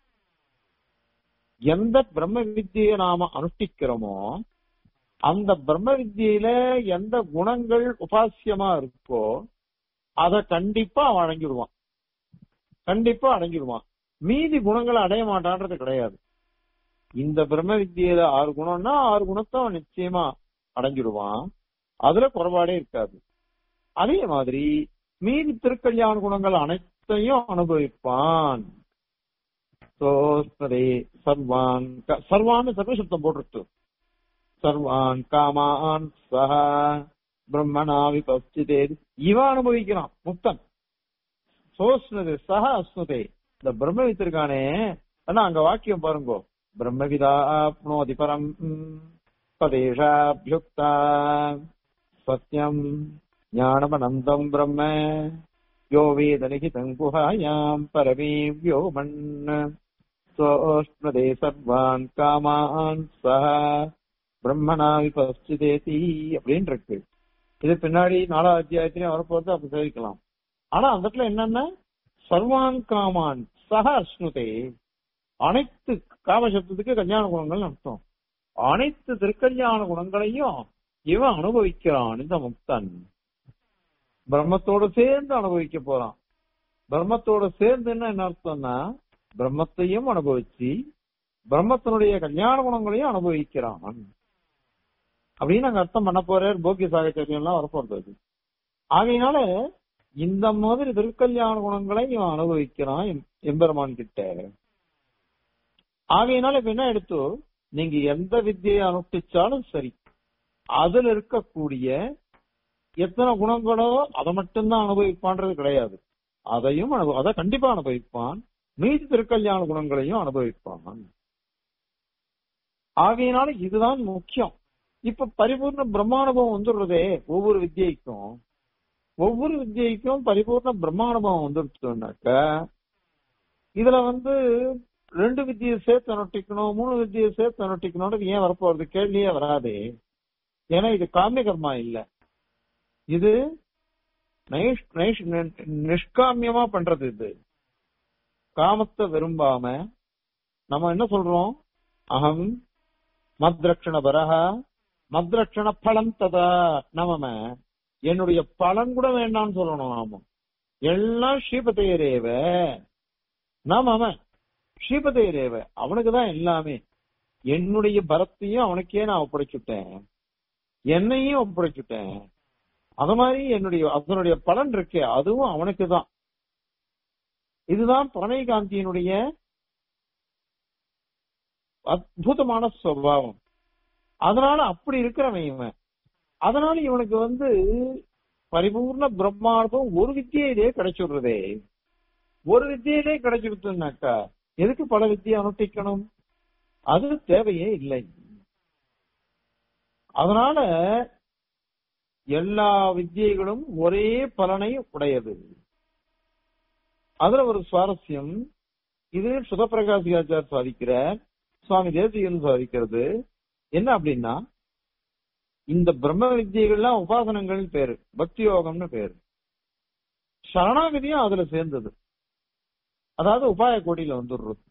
A: எந்த பிரம்ம வித்தியை நாம அனுஷ்டிக்கிறோமோ அந்த பிரம்ம வித்தியில எந்த குணங்கள் உபாசியமா இருக்கோ அத கண்டிப்பா அவன் அடங்கிடுவான் கண்டிப்பா அடங்கிடுவான் மீதி குணங்களை அடைய மாட்டான்றது கிடையாது இந்த பிரம்ம வித்தியில ஆறு குணம்னா ஆறு குணத்தை அவன் நிச்சயமா அடைஞ்சிடுவான் அதுல குறைபாடே இருக்காது அதே மாதிரி மீதி திருக்கல்யாண குணங்கள் அனைத்தையும் அனுபவிப்பான் சோஸ்தரே சர்வான் க- சர்வான்னு சர்வசப்தம் போட்டுருக்கு சர்வான் காமான் சஹ பிரம்மணா விபஸ்திதே இவன் அனுபவிக்கிறான் முக்தன் சோஸ்னது சஹ அஸ்னுதே இந்த பிரம்ம வித்திருக்கானே ஆனா அங்க வாக்கியம் பாருங்கோ பிரம்மவிதா ஆப்னோதி பரம் பதேஷாபியுக்தா சத்யம் ஞானமனந்தம் பிரம்ம யோ வேதனிகிதம் குஹாயாம் பரமீம் யோமன் சோஷ்ணதே சர்வான் காமான் சஹ பிரம்மணா விபஸ்திதேதி அப்படின்னு இருக்கு இது பின்னாடி நாலாவது அத்தியாயத்திலையும் வரப்போறது அப்படி சேவிக்கலாம் ஆனா அந்த இடத்துல என்னன்னா சர்வான் காமான் சஹ அஸ்னுதே அனைத்து காமசப்தத்துக்கு கல்யாண குணங்கள் அர்த்தம் அனைத்து திருக்கல்யாண குணங்களையும் இவன் அனுபவிக்கிறான் இந்த முக்தன் பிரம்மத்தோட சேர்ந்து அனுபவிக்க போறான் பிரம்மத்தோட சேர்ந்துன்னா என்ன அர்த்தம்னா பிரம்மத்தையும் அனுபவிச்சு பிரம்மத்தினுடைய கல்யாண குணங்களையும் அனுபவிக்கிறான் அப்படின்னு அங்க அர்த்தம் பண்ண போறார் போக்கிய சாகச்சரியம் எல்லாம் வரப்போறது அது. ஆகையினால இந்த மாதிரி திருக்கல்யாண குணங்களை இவன் அனுபவிக்கிறான் எம்- எம்பெருமான் கிட்ட ஆகையினால இப்ப என்ன எடுத்து நீங்க எந்த வித்தியை அனுஷ்டிச்சாலும் சரி அதுல இருக்கக்கூடிய எத்தனை குணங்களோ அதை மட்டும்தான் அனுபவிப்பான்றது கிடையாது அதையும் அனுபவ அதை கண்டிப்பா அனுபவிப்பான் மீதி திருக்கல்யாண குணங்களையும் அனுபவிப்பான் ஆகையினால இதுதான் முக்கியம் இப்ப பரிபூர்ண பிரம்மானுபவம் வந்துடுறதே ஒவ்வொரு வித்தியைக்கும் ஒவ்வொரு வித்தியைக்கும் பரிபூர்ண பிரம்மானுபவம் வந்துருச்சுனாக்க இதுல வந்து ரெண்டு வித்தியை சேர்த்து அனுஷ்டிக்கணும் மூணு வித்தியை சேர்த்து அனுஷ்டிக்கணும்ன்றது ஏன் வரப்போறது கேள்வியே வராதே ஏன்னா இது காமிய கர்மா இல்ல இது நைஷ்- நைஷ்- நி- நிஷ்காமியமா பண்றது இது காமத்தை விரும்பாம நம்ம என்ன சொல்றோம் அகம் மத்ரக்ஷண பரஹ மத்ரக்ஷண பலம் ததா நமம என்னுடைய பலன் கூட வேண்டாம்னு சொல்லணும் நாம எல்லாம் ஸ்ரீபதையரேவ நாம ஸ்ரீபதையரேவ அவனுக்கு தான் எல்லாமே என்னுடைய பரத்தையும் அவனுக்கே நான் ஒப்படைச்சுட்டேன் என்னையும் ஒப்படைச்சுட்டேன் அது மாதிரி என்னுடைய அதனுடைய பலன் இருக்கே அதுவும் அவனுக்கு தான் இதுதான் பிரணயகாந்தியினுடைய அற்புதமான சுவாவம் அதனால அப்படி இருக்கிறவன் இவன் அதனால இவனுக்கு வந்து பரிபூர்ண பிரம்மாண்டம் ஒரு வித்தியிலே கிடைச்சுடுறதே ஒரு வித்தியிலே கிடைச்சுடுத்துனாக்கா எதுக்கு பல வித்தியை அனுஷ்டிக்கணும் அது தேவையே இல்லை அதனால எல்லா வித்தியைகளும் ஒரே பலனை உடையது அதுல ஒரு சுவாரஸ்யம் இது சுதப்பிரகாசியாச்சார் சாதிக்கிற சுவாமி தேசிகன் சாதிக்கிறது என்ன அப்படின்னா இந்த பிரம்ம வித்தியைகள்லாம் உபாசனங்கள் பேரு பக்தி யோகம்னு பேரு சரணாகதியும் அதுல சேர்ந்தது அதாவது உபாய கோட்டியில வந்துடுறது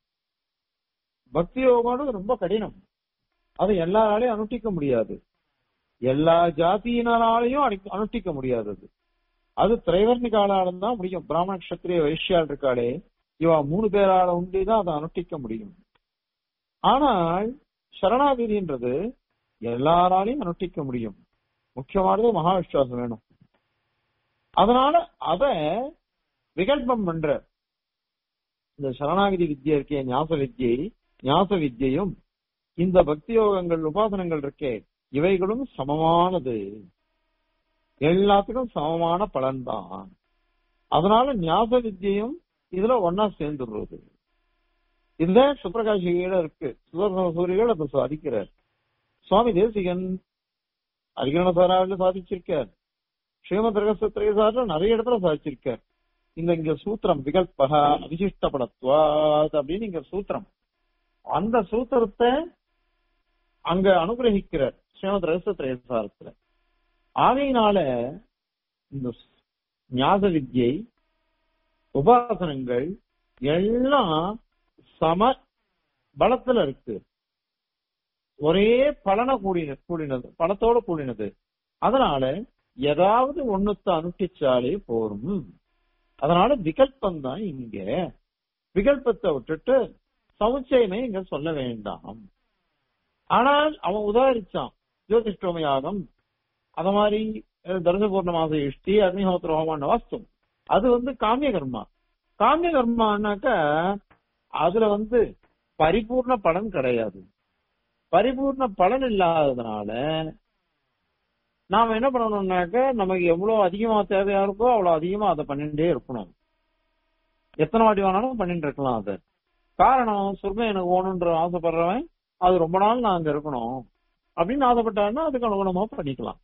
A: பக்தி யோகம்னு ரொம்ப கடினம் அது எல்லாராலையும் அனுஷ்டிக்க முடியாது எல்லா ஜாதியினராலையும் அடி- அனுஷ்டிக்க முடியாதது அது திரைவர்ணிகாலால தான் முடியும் பிராமண கஷத்திரிய வைஷ்யால் இருக்காளே இவா மூணு பேரால உண்டிதான் அதை அனுஷ்டிக்க முடியும் ஆனால் சரணாகதின்றது எல்லாராலையும் அனுஷ்டிக்க முடியும் முக்கியமானது மகா விசுவாசம் வேணும் அதனால அத விகல்பம் பண்ற இந்த சரணாகதி வித்யை இருக்கே ஞாச வித்யை ஞாச வித்யையும் இந்த பக்தி யோகங்கள் உபாசனங்கள் இருக்கே இவைகளும் சமமானது எல்லாத்துக்கும் சமமான பலன்தான் அதனால ஞாபக வித்தியையும் இதுல ஒன்னா சேர்ந்துடுறது இதுல சுப்பிரகாசிகள இருக்கு சுதர்சன சூரியர்கள் அதை சாதிக்கிறார் சுவாமி தேசிகன் அரிகரண சாராவில சாதிச்சிருக்கார் ஸ்ரீமத் ரகசிய சாரில நிறைய இடத்துல சாதிச்சிருக்கார் இந்த இங்க சூத்திரம் விகல்பக அவிசிஷ்டப்படத்வாத் அப்படின்னு இங்க சூத்திரம் அந்த சூத்திரத்தை அங்க அனுகிரகிக்கிறார் ஸ்ரீமத் ரகசிய திரேசாரத்துல ஆகையினால இந்த ஞாபக வித்யை உபாசனங்கள் எல்லாம் சம பலத்துல இருக்கு ஒரே பலன கூடின கூடினது பலத்தோட கூடினது அதனால ஏதாவது ஒண்ணுத்த அனுஷ்டிச்சாலே போரும் அதனால விகல்பம் தான் இங்க விகல்பத்தை விட்டுட்டு சமுச்சயமே இங்க சொல்ல வேண்டாம் ஆனால் அவன் உதாரிச்சான் ஜோதிஷ்டோம யாகம் அத மாதிரி அஹ், தர்ச பூர்ணமாச இஷ்டி அக்னிஹோத்திர ஹோமான வாஸ்தும் அது வந்து காமிய கர்மா காமிய கர்மானாக்கா அதுல வந்து பரிபூர்ண பலன் கிடையாது பரிபூர்ண பலன் இல்லாததுனால நாம என்ன பண்ணணும்னாக்க நமக்கு எவ்வளவு அதிகமா தேவையா இருக்கோ அவ்வளவு அதிகமா அதை பண்ணிட்டே இருக்கணும் எத்தனை வாட்டி வேணாலும் பண்ணிட்டு இருக்கலாம் அதை காரணம் சொர்க்கம் எனக்கு ஓணுன்ற ஆசைப்படுறவன் அது ரொம்ப நாள் நான் அங்க இருக்கணும் அப்படின்னு ஆசைப்பட்டாருன்னா அதுக்கு அனுகுணமா பண்ணிக்கலாம்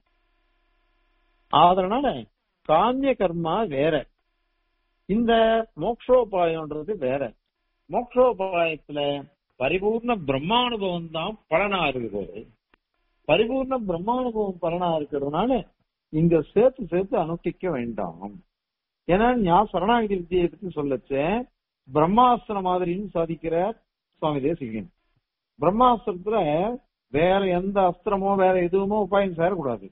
A: அதனால காமிய கர்மா வேற இந்த மோக்ஷோபாயம்ன்றது வேற மோக்ஷோபாயத்துல பரிபூர்ண பிரம்மானுபவம் தான் பலனா இருக்குது பரிபூர்ண பிரம்மானுபவம் பலனா இருக்கிறதுனால இங்க சேர்த்து சேர்த்து அனுஷ்டிக்க வேண்டாம் ஏன்னா நான் சரணாகதி வித்தியை பத்தி சொல்லச்சே பிரம்மாஸ்திர மாதிரின்னு சாதிக்கிற சுவாமி தேசிகன் பிரம்மாஸ்திரத்துல வேற எந்த அஸ்திரமோ வேற எதுவுமோ உபாயம் சேரக்கூடாது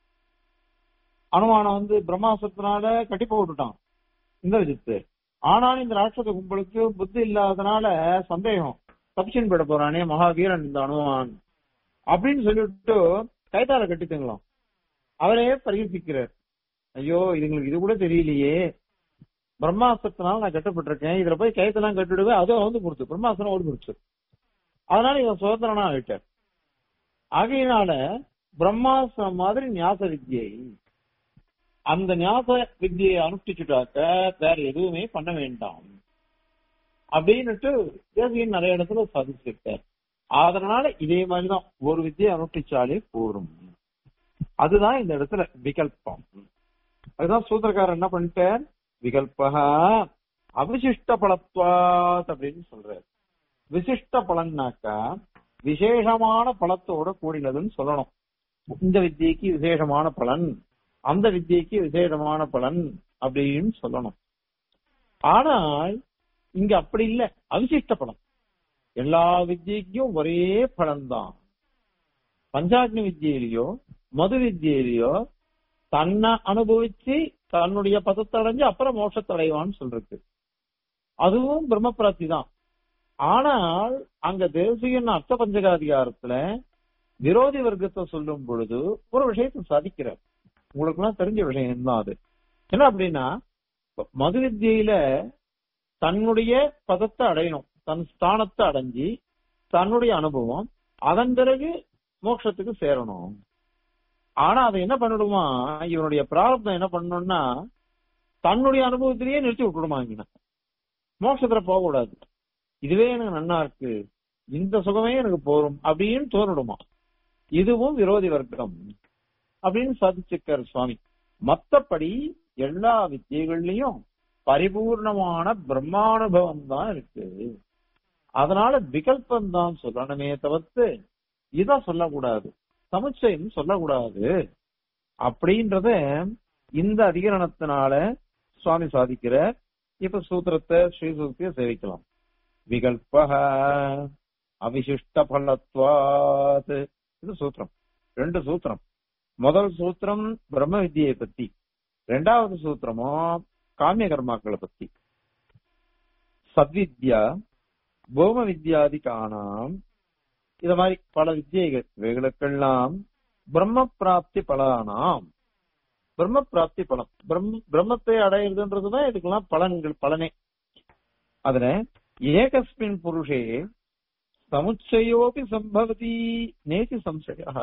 A: அனுமானம் வந்து பிரம்மாஸ்திரத்தினால கட்டி போட்டுட்டான் இந்த விஜித்து ஆனாலும் இந்த ராட்சத கும்பலுக்கு புத்தி இல்லாதனால சந்தேகம் தப்பிச்சுன்னு போயிட போறானே மகாவீரன் இந்த அனுமான் அப்படின்னு சொல்லிவிட்டு கைத்தால கட்டித்துங்களாம் அவரே பரிகசிக்கிறார் ஐயோ இதுங்களுக்கு இது கூட தெரியலையே பிரம்மாஸ்திரத்தினால நான் கட்டப்பட்டிருக்கேன் இதுல போய் கைத்தெல்லாம் கட்டிடுவேன் அதுவும் வந்து கொடுத்து பிரம்மாஸ்திரம் ஓடி கொடுத்து அதனால இவன் சுதந்திரனா ஆயிட்டார் ஆகையினால பிரம்மாஸ்திரம் மாதிரி ஞாச வித்தியை அந்த ஞாபக வித்தியை அனுஷ்டிச்சுட்டாக்க வேற எதுவுமே பண்ண வேண்டாம் அப்படின்னுட்டு தேசியன் நிறைய இடத்துல சாதிச்சிருக்கார் அதனால இதே மாதிரிதான் ஒரு வித்தியை அனுஷ்டிச்சாலே போரும் அதுதான் இந்த இடத்துல விகல்பம் அதுதான் சூத்திரக்காரர் என்ன பண்ணிட்டார் விகல்பக அவிசிஷ்ட பலத்வாத் அப்படின்னு சொல்றாரு விசிஷ்ட பலன்னாக்கா விசேஷமான பலத்தோட கூடினதுன்னு சொல்லணும் இந்த வித்தியைக்கு விசேஷமான பலன் அந்த வித்தியைக்கு விசேஷமான பலன் அப்படின்னு சொல்லணும் ஆனால் இங்க அப்படி இல்ல அவிசிஷ்ட பலன் எல்லா வித்தியைக்கும் ஒரே பலன் தான் பஞ்சாக்னி வித்தியிலையோ மது வித்தியிலையோ தன்னை அனுபவிச்சு தன்னுடைய பதத்தை அடைஞ்சு அப்புறம் மோட்சத்தை அடைவான்னு சொல்றது அதுவும் பிரம்மபிராப்தி தான் ஆனால் அங்க தேசியன் அர்த்த பஞ்சகாதிகாரத்துல விரோதி வர்க்கத்தை சொல்லும் பொழுது ஒரு விஷயத்தை சாதிக்கிறார் உங்களுக்கு எல்லாம் தெரிஞ்ச விஷயம் தான் அது என்ன அப்படின்னா மது வித்தியில தன்னுடைய பதத்தை அடையணும் தன் ஸ்தானத்தை அடைஞ்சி தன்னுடைய அனுபவம் அதன் பிறகு மோட்சத்துக்கு சேரணும் ஆனா அதை என்ன பண்ணிடுமா இவனுடைய பிராரப்தம் என்ன பண்ணணும்னா தன்னுடைய அனுபவத்திலேயே நிறுத்தி விட்டுடுமா இங்க மோட்சத்துல போக கூடாது இதுவே எனக்கு நன்னா இருக்கு இந்த சுகமே எனக்கு போரும் அப்படின்னு தோணிடுமா இதுவும் விரோதி வர்க்கம் அப்படின்னு சாதிச்சிருக்காரு சுவாமி மத்தபடி எல்லா வித்தியகள்லயும் பரிபூர்ணமான பிரம்மானுபவம் தான் இருக்கு அதனால விகல்பம் தான் சொல்லணுமே தவிர்த்து இத சொல்லக்கூடாது சமுச்சயம் சொல்லக்கூடாது அப்படின்றத இந்த அதிகரணத்தினால சுவாமி சாதிக்கிற இப்ப சூத்திரத்தை ஸ்ரீசூத்திய சேவிக்கலாம் விகல்ப அவிசிஷ்ட பலத்வாத் இது சூத்திரம் ரெண்டு சூத்திரம் முதல் சூத்திரம் பிரம்ம வித்தியை பத்தி ரெண்டாவது சூத்திரமோ காமிய கர்மாக்களை பத்தி சத்வித்யா பூம வித்யாதிகானாம் இத மாதிரி பல வித்தியைகள் இவைகளுக்கெல்லாம் பிரம்ம பிராப்தி பலனாம் பிரம்ம பிராப்தி பலம் பிரம்ம பிரம்மத்தை அடையிறதுன்றதுதான் இதுக்கெல்லாம் பலன்கள் பலனே அதுல ஏகஸ்மின் புருஷே சமுச்சயோபி சம்பவதி நேசி சம்சயா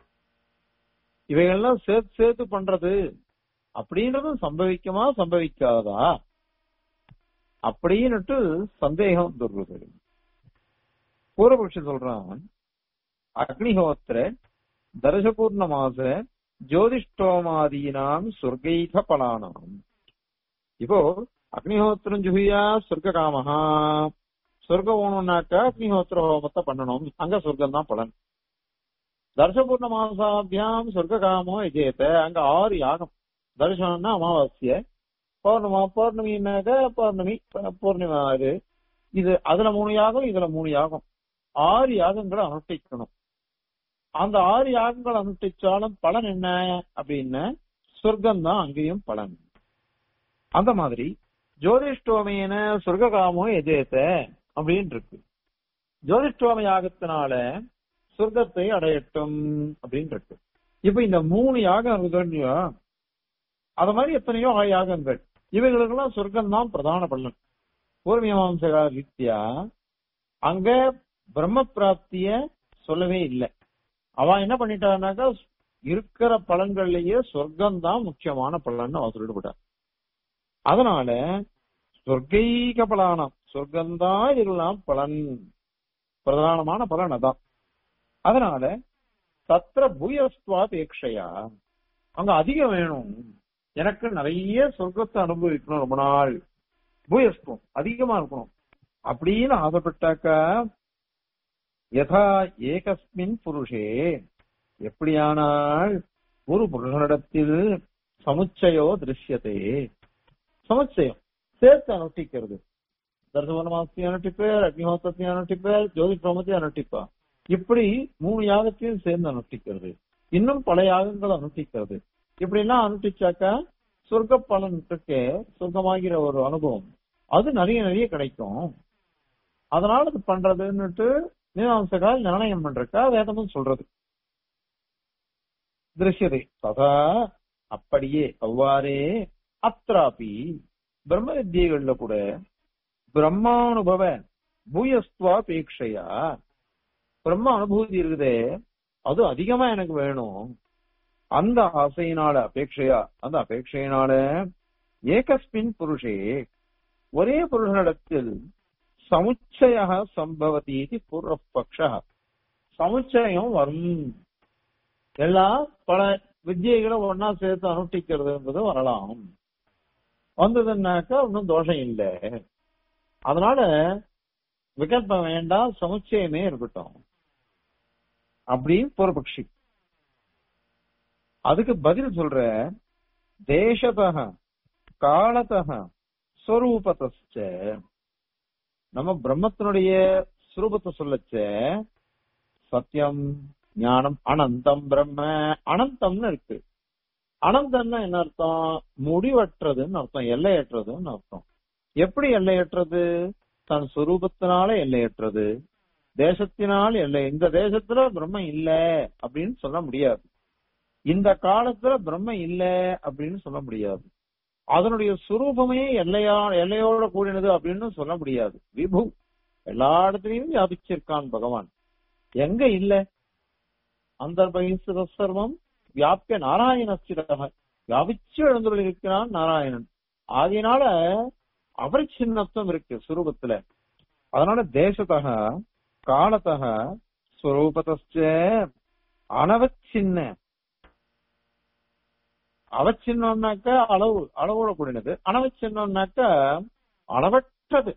A: இவைகள்லாம் சேர்த்து சேர்த்து பண்றது அப்படின்றது சம்பவிக்குமா சம்பவிக்காதா அப்படின்னுட்டு சந்தேகம் வந்துடுறது பூர்வபக்ஷி சொல்றான் அக்னிஹோத்திர தர்சபூர்ண மாச ஜோதிஷ்டோமாதீனாம் சொர்க்கைக பலானாம் இப்போ அக்னிஹோத்திரம் ஜுஹியா சொர்க்க காமஹா சொர்க்கம் போகணும்னாக்கா அக்னிஹோத்திர ஹோமத்தை பண்ணணும் அங்க சொர்க்கம் தான் பலன் தர்சபூர்ண மாசாபியாம் சொர்க்க காமோ விஜயத்த அங்க ஆறு யாகம் தர்சனம்னா அமாவாசிய பௌர்ணமா பௌர்ணமினாக்க பௌர்ணமி பூர்ணிமா இது இது அதுல மூணு யாகம் இதுல மூணு யாகம் ஆறு யாகங்களை அனுஷ்டிக்கணும் அந்த ஆறு யாகங்கள் அனுஷ்டிச்சாலும் பலன் என்ன அப்படின்னு சொர்க்கம் தான் அங்கேயும் பலன் அந்த மாதிரி ஜோதிஷ்டோமையன சொர்க்ககாமோ எதேத்த அப்படின்னு இருக்கு ஜோதிஷ்டோம யாகத்தினால சொர்க்கத்தை அடையட்டும் அப்படின்னு இருக்கு இப்ப இந்த மூணு யாகம் இருக்குது இல்லையா அத மாதிரி எத்தனையோ யாகங்கள் இவைகளுக்கெல்லாம் சொர்க்கம் தான் பிரதான பலன் பூர்வீமாம்சகா ரீத்தியா அங்க பிரம்ம பிராப்திய சொல்லவே இல்லை அவன் என்ன பண்ணிட்டான்னாக்கா இருக்கிற பலன்கள்லயே சொர்க்கம் தான் முக்கியமான பலன் அவன் சொல்லிட்டு போட்டான் அதனால சொர்க்கைக பலானம் சொர்க்கம்தான் இதெல்லாம் பலன் பிரதானமான பலன் அதான் அதனால தத்திர பூயஸ்துவாபேட்சையா அங்க அதிகம் வேணும் எனக்கு நிறைய சொர்க்கத்தை அனுபவிக்கணும் ரொம்ப நாள் பூயஸ்துவம் அதிகமா இருக்கணும் அப்படின்னு ஆசைப்பட்டாக்கா யதா ஏகஸ்மின் புருஷே எப்படியானால் ஒரு புருஷனிடத்தில் சமுச்சயோ திருஷ்யத்தே சமுச்சயம் சேர்த்து அனுஷ்டிக்கிறது தர்சவனமாசத்தையும் அனுஷ்டிப்பேர் அக்னிஹோத்திரத்தையும் அனுஷ்டிப்பேர் ஜோதிஷ்டோமத்தையும் அனுஷ்டிப்பா இப்படி மூணு யாகத்தையும் சேர்ந்து அனுஷ்டிக்கிறது இன்னும் பல யாகங்கள் அனுஷ்டிக்கிறது இப்படி எல்லாம் அனுஷ்டிச்சாக்கா சொர்க்க பலன் இருக்கு சொர்க்கமாகிற ஒரு அனுபவம் அது நிறைய நிறைய கிடைக்கும் அதனால இது பண்றதுன்னுட்டு மீமாம்சகால் நிர்ணயம் பண்றக்கா வேதமும் சொல்றது திருஷ்யதை ததா அப்படியே அவ்வாறே அத்ராபி பிரம்ம வித்தியகள்ல கூட பிரம்மானுபவ பூயஸ்துவாபேட்சையா பிரம்ம அனுபூதி இருக்குதே அது அதிகமா எனக்கு வேணும் அந்த ஆசையினால அபேட்சையா அந்த அபேட்சையினால ஏகஸ்மின் புருஷே ஒரே புருஷனிடத்தில் சமுச்சய சம்பவதி இது பூர்வபக்ஷ சமுச்சயம் வரும் எல்லாம் பல வித்தியைகளை ஒன்னா சேர்த்து அனுஷ்டிக்கிறது என்பது வரலாம் வந்ததுன்னாக்கா ஒன்றும் தோஷம் இல்லை அதனால விகல்பம் வேண்டாம் சமுச்சயமே இருக்கட்டும் அப்படின்னு பூர்வபக்ஷி அதுக்கு பதில் சொல்ற தேசதக காலத்தக ஸ்வரூபத்தச்ச நம்ம பிரம்மத்தினுடைய சுரூபத்தை சொல்லச்ச சத்தியம் ஞானம் அனந்தம் பிரம்ம அனந்தம்னு இருக்கு அனந்தம்னா என்ன அர்த்தம் முடிவற்றதுன்னு அர்த்தம் எல்லையற்றதுன்னு அர்த்தம் எப்படி எல்லையற்றது தன் சுரூபத்தினால எல்லையற்றது தேசத்தினால் எல்லை இந்த தேசத்துல பிரம்மம் இல்ல அப்படின்னு சொல்ல முடியாது இந்த காலத்துல பிரம்ம இல்ல அப்படின்னு சொல்ல முடியாது அதனுடைய சுரூபமே எல்லையா எல்லையோட கூடினது அப்படின்னு சொல்ல முடியாது விபு எல்லா இடத்துலயும் வியாபிச்சிருக்கான் பகவான் எங்க இல்ல அந்த சர்வம் வியாபிய நாராயணஸ்திரக வியாபிச்சு எழுந்துள்ள இருக்கிறான் நாராயணன் ஆகையினால அபரிச்சின்னத்துவம் இருக்கு சுரூபத்துல அதனால தேசத்தக காலத்தக ஸ்வரூபத்த அனவச்சின்ன அவச்சின்னம்னாக்க அளவு அளவோட கூடினது அனவச்சின்னம்னாக்க அளவற்றது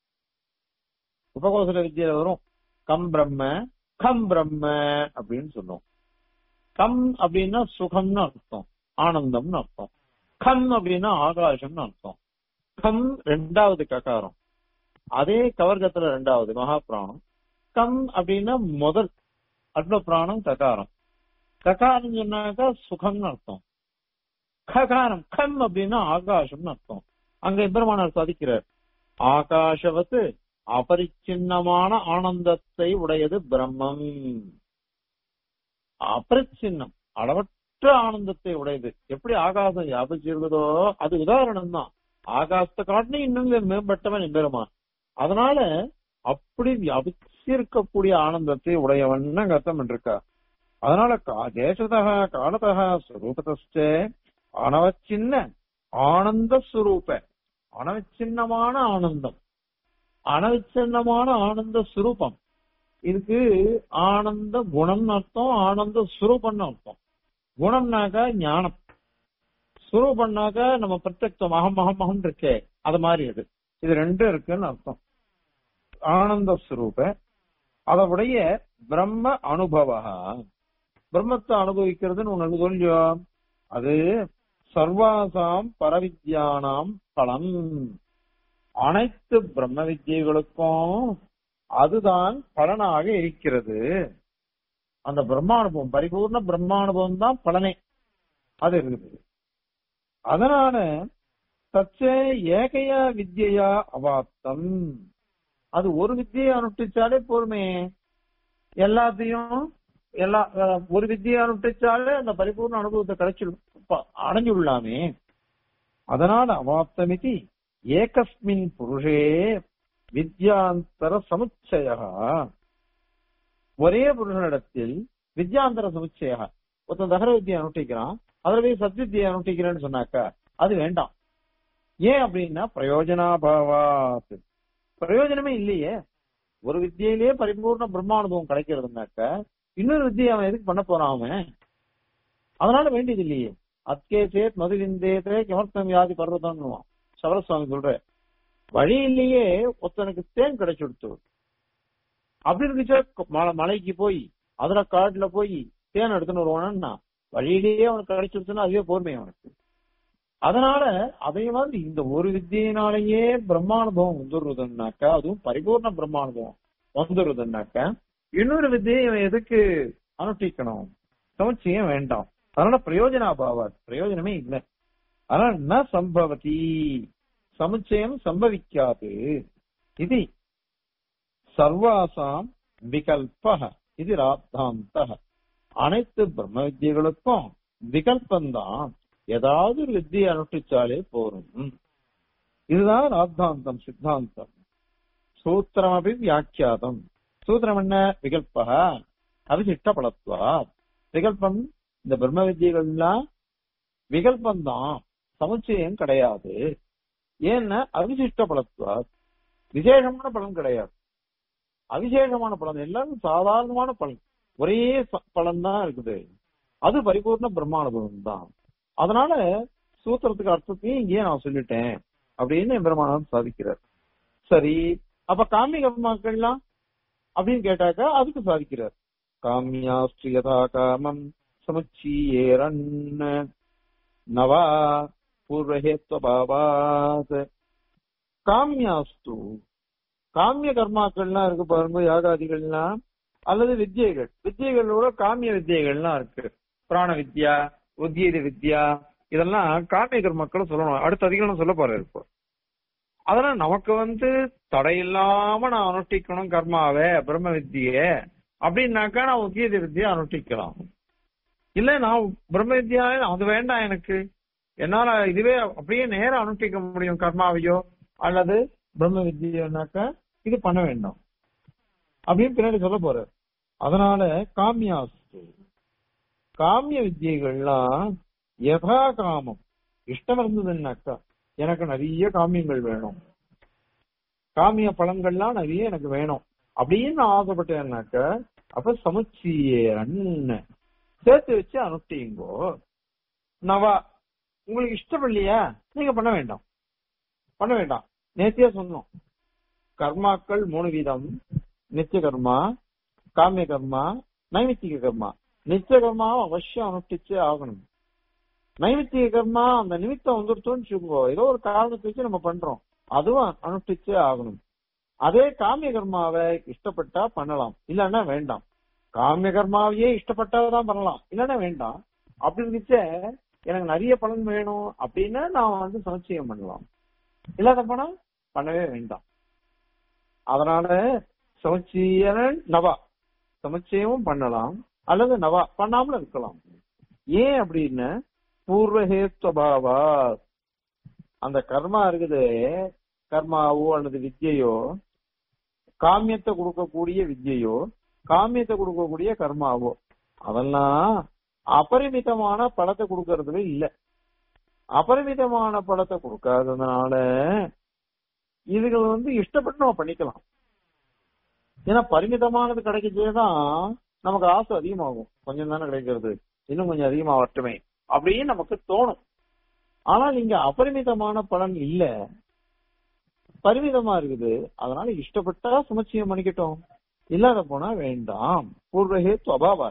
A: உபகோசல வித்தியில வரும் கம் பிரம்ம கம் பிரம்ம அப்படின்னு சொல்லுவோம் கம் அப்படின்னா சுகம்னு அர்த்தம் ஆனந்தம்னு அர்த்தம் கம் அப்படின்னா ஆகாசம்னு அர்த்தம் கம் ரெண்டாவது ககாரம் அதே கவர்க்கத்துல ரெண்டாவது மகாபிராணம் கம் அப்படின்னா முதல் அட்வ பிராணம் ககாரம் ககாரம் சொன்னாக்கா சுகம்னு அர்த்தம் ககாரம் கம் அப்படின்னா ஆகாசம்னு அர்த்தம் அங்க எம்பெருமானார் சாதிக்கிறார் ஆகாஷவத்து அபரிச்சின்னமான ஆனந்தத்தை உடையது பிரம்மம் அபரிச்சின்னம் அளவற்ற ஆனந்தத்தை உடையது எப்படி ஆகாசம் வியாபிச்சிருந்ததோ அது உதாரணம் தான் ஆகாசத்தை காட்டிலும் இன்னும் மேம்பட்டவன் எம்பெருமான் அதனால அப்படி வியாபிச்சிருக்கக்கூடிய ஆனந்தத்தை உடையவன் அர்த்தம் இருக்கா அதனால தேசதக காலதக ஸ்வரூபத்தே அனவச்சின்ன ஆனந்த ஸ்வரூப அனவச்சின்னமான ஆனந்தம் அனவச்சின்னமான ஆனந்த சுரூபம் இதுக்கு ஆனந்த குணம்னு அர்த்தம் ஆனந்த சுரூபம்னு அர்த்தம் குணம்னாக்கா ஞானம் சுரூபம்னாக்க நம்ம பிரத்யக்தம் அகம் அகம் அகம் இருக்கே அது மாதிரி அது இது ரெண்டும் இருக்குன்னு அர்த்தம் ஆனந்த ஸ்வரூப அதவுடைய பிரம்ம அனுபவ பிரம்மத்தை அனுபவிக்கிறதுன்னு ஒண்ணு சொல்லியோ அது சர்வாசாம் பரவித்யானாம் பலம் அனைத்து பிரம்ம வித்தியைகளுக்கும் அதுதான் பலனாக இருக்கிறது அந்த பிரம்மானுபவம் பரிபூர்ண பிரம்மானுபவம் தான் பலனே அது இருக்குது அதனால தச்சே ஏகையா வித்யா அவாப்தம் அது ஒரு வித்தியை அனுஷ்டிச்சாலே போருமே எல்லாத்தையும் எல்லா ஒரு வித்தியை அனுஷ்டிச்சாலே அந்த பரிபூர்ண அனுபவத்தை கிடைச்சு அடைஞ்சுள்ளாமே அதனால அவாப்தமிதி ஏகஸ்மின் புருஷே வித்யாந்தர சமுச்சய ஒரே புருஷனிடத்தில் வித்யாந்தர சமுச்சய ஒருத்தன் தகர வித்தியை அனுஷ்டிக்கிறான் அதுல போய் சத்வித்தியை அனுஷ்டிக்கிறேன்னு சொன்னாக்கா அது வேண்டாம் ஏன் அப்படின்னா பிரயோஜனாபாவாத் பிரயோஜனமே இல்லையே ஒரு வித்தியிலேயே பரிபூர்ண பிரம்மானுபவம் கிடைக்கிறதுனாக்க இன்னொரு வித்தியை அவன் எதுக்கு பண்ண போறான் அவன் அதனால வேண்டியது இல்லையே அத்கே சேத் மதுவிந்தேதே கிமர்த்தம் வியாதி பர்வதம்னுவான் சவரசுவாமி சொல்ற வழி இல்லையே ஒருத்தனுக்கு தேன் கிடைச்சுடுத்து அப்படி இருந்துச்சா மலை மலைக்கு போய் அதுல காட்டுல போய் தேன் எடுத்துன்னு வருவானா வழியிலேயே அவனுக்கு கிடைச்சிருச்சுன்னா அதுவே போர்மை அவனுக்கு அதனால அதே மாதிரி இந்த ஒரு வித்தியினாலேயே பிரம்மானுபவம் வந்துடுறதுன்னாக்கா அதுவும் பரிபூர்ண பிரம்மானுபவம் வந்துடுறதுன்னாக்கா இன்னொரு வித்தியை இவன் எதுக்கு அனுஷ்டிக்கணும் சமச்சயம் வேண்டாம் அதனால பிரயோஜனாபாவாத் பிரயோஜனமே இல்லை அதனால ந சம்பவதி சமுச்சயம் சம்பவிக்காது இது சர்வாசாம் விகல்ப இது ராத்தாந்த அனைத்து பிரம்ம வித்தியர்களுக்கும் விகல்பந்தான் ஏதாவது ஒரு வித்தியை அனுஷ்டிச்சாலே போரும் இதுதான் ராத்தாந்தம் சித்தாந்தம் சூத்திரம் அப்படி வியாக்கியாதம் சூத்திரம் என்ன விகல்ப அவிசிஷ்ட பலத்வா விகல்பம் இந்த பிரம்ம வித்தியகள்லாம் விகல்பந்தான் சமுச்சயம் கிடையாது ஏன்னா அவிசிஷ்ட பலத்வா விசேஷமான பலன் கிடையாது அவிசேஷமான பலன் எல்லாரும் சாதாரணமான பலன் ஒரே பலன் தான் இருக்குது அது பரிபூர்ண பிரம்மானுபவம் தான் அதனால சூத்திரத்துக்கு அர்த்தத்தையும் இங்கேயே நான் சொல்லிட்டேன் அப்படின்னு பிரம்மானந்தம் சாதிக்கிறார் சரி அப்ப காமிய கர்மாக்கள்லாம் அப்படின்னு கேட்டாக்கா அதுக்கு சாதிக்கிறார் காமியாஸ்து யதா காமம் சமுச்சீயேரன் நவா பூர்வஹேத்வபாவாத் காமியாஸ்து காமிய கர்மாக்கள்லாம் இருக்கு பாருங்க யாகாதிகள்லாம் அல்லது வித்தியைகள் வித்தியைகளோட காமிய வித்தியைகள்லாம் இருக்கு பிராண வித்யா உத்கீத வித்யா இதெல்லாம் காமிய கர்மாக்கள் சொல்லணும் அடுத்த அதிகம் சொல்ல போறேன் இப்போ அதெல்லாம் நமக்கு வந்து தடையில்லாம நான் அனுஷ்டிக்கணும் கர்மாவே பிரம்ம வித்திய அப்படின்னாக்கா நான் உத்கீத வித்தியை அனுஷ்டிக்கலாம் இல்ல நான் பிரம்ம வித்யா அது வேண்டாம் எனக்கு என்னால இதுவே அப்படியே நேரம் அனுஷ்டிக்க முடியும் கர்மாவையோ அல்லது பிரம்ம வித்யானாக்க இது பண்ண வேண்டாம் அப்படின்னு பின்னாடி சொல்ல போறார் அதனால காமியாஸ்து காமிய வித்தியைகள்லாம் யதா காமம் இஷ்டம் இருந்ததுன்னாக்கா எனக்கு நிறைய காமியங்கள் வேணும் காமிய பலன்கள்லாம் நிறைய எனக்கு வேணும் அப்படின்னு நான் ஆசைப்பட்டேன்னாக்க அப்ப சமுச்சீயன் சேர்த்து வச்சு அனுஷ்டிங்கோ நவா உங்களுக்கு இஷ்டம் இல்லையா நீங்க பண்ண வேண்டாம் பண்ண வேண்டாம் நேத்தியா சொன்னோம் கர்மாக்கள் மூணு வீதம் நித்திய கர்மா காமிய கர்மா நைமித்திக கர்மா நித்திய கர்மாவை அவசியம் அனுஷ்டிச்சே ஆகணும் நைமித்திக கர்மா அந்த நிமித்தம் வந்துருத்தோன்னு வச்சுக்கோ ஏதோ ஒரு காரணத்தை வச்சு நம்ம பண்றோம் அதுவும் அனுஷ்டிச்சே ஆகணும் அதே காமிய கர்மாவை இஷ்டப்பட்டா பண்ணலாம் இல்லன்னா வேண்டாம் காமிய கர்மாவையே இஷ்டப்பட்டாதான் பண்ணலாம் இல்லன்னா வேண்டாம் அப்படி இருந்துச்சே எனக்கு நிறைய பலன் வேணும் அப்படின்னா நான் வந்து சமச்சயம் பண்ணலாம் இல்லாத பணம் பண்ணவே வேண்டாம் அதனால சமச்சீயன் நவா சமச்சயமும் பண்ணலாம் அல்லது நவா பண்ணாமல இருக்கலாம் ஏன் அப்படின்னு பூர்வஹேத்வபாவா அந்த கர்மா இருக்குது கர்மாவோ அல்லது வித்யையோ காமியத்தை கொடுக்கக்கூடிய வித்யையோ காமியத்தை கொடுக்கக்கூடிய கர்மாவோ அதெல்லாம் அபரிமிதமான பலத்தை கொடுக்கறதுல இல்ல அபரிமிதமான பலத்தை கொடுக்காததுனால இதுகள் வந்து இஷ்டப்பட்டு நம்ம பண்ணிக்கலாம் ஏன்னா பரிமிதமானது கிடைக்கச்சேதான் நமக்கு ஆசை அதிகமாகும் கொஞ்சம் தானே கிடைக்கிறது இன்னும் கொஞ்சம் அதிகமா வரட்டுமே அப்படின்னு நமக்கு தோணும் ஆனால் இங்க அபரிமிதமான பலன் இல்ல பரிமிதமா இருக்குது அதனால இஷ்டப்பட்டா சுமச்சியம் பண்ணிக்கட்டும் இல்லாத போனா வேண்டாம் பூர்வஹேத்து அபாவா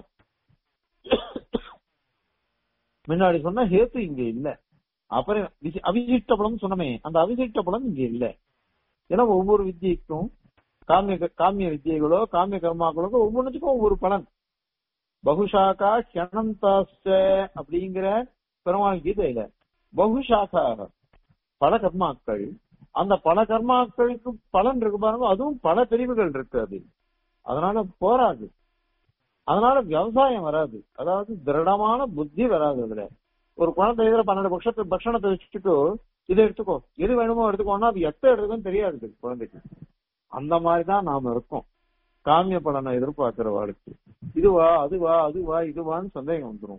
A: முன்னாடி சொன்ன ஹேத்து இங்க இல்ல அப்புறம் அவிசிஷ்ட பலம் சொன்னமே அந்த அவிசிஷ்ட பலம் இங்க இல்ல ஏன்னா ஒவ்வொரு வித்தியைக்கும் காமிய காமிய வித்தியைகளோ காமிய கர்மாக்களோ ஒவ்வொன்றுத்துக்கும் ஒவ்வொரு பலன் பகுஷாக்கா ஹியனந்தாஸ்ட அப்படிங்கிற பெருமாள் கீதையில பகுஷாக்கா பல கர்மாக்கள் அந்த பல கர்மாக்களுக்கு பலன் இருக்கு பாருங்க அதுவும் பல பிரிவுகள் இருக்கு அது அதனால போராது அதனால விவசாயம் வராது அதாவது திருடமான புத்தி வராது அதுல ஒரு குழந்தை இதுல பன்னெண்டு பட்சத்தை பட்சணத்தை வச்சுட்டு இதை எடுத்துக்கோ எது வேணுமோ எடுத்துக்கோன்னா அது எத்த எடுத்துக்கோன்னு தெரியாது குழந்தைக்கு அந்த மாதிரிதான் நாம இருக்கோம் காமிய பலனை எதிர்பார்க்கிற வாழ்க்கை இதுவா அதுவா அதுவா இதுவான்னு சந்தேகம் வந்துடும்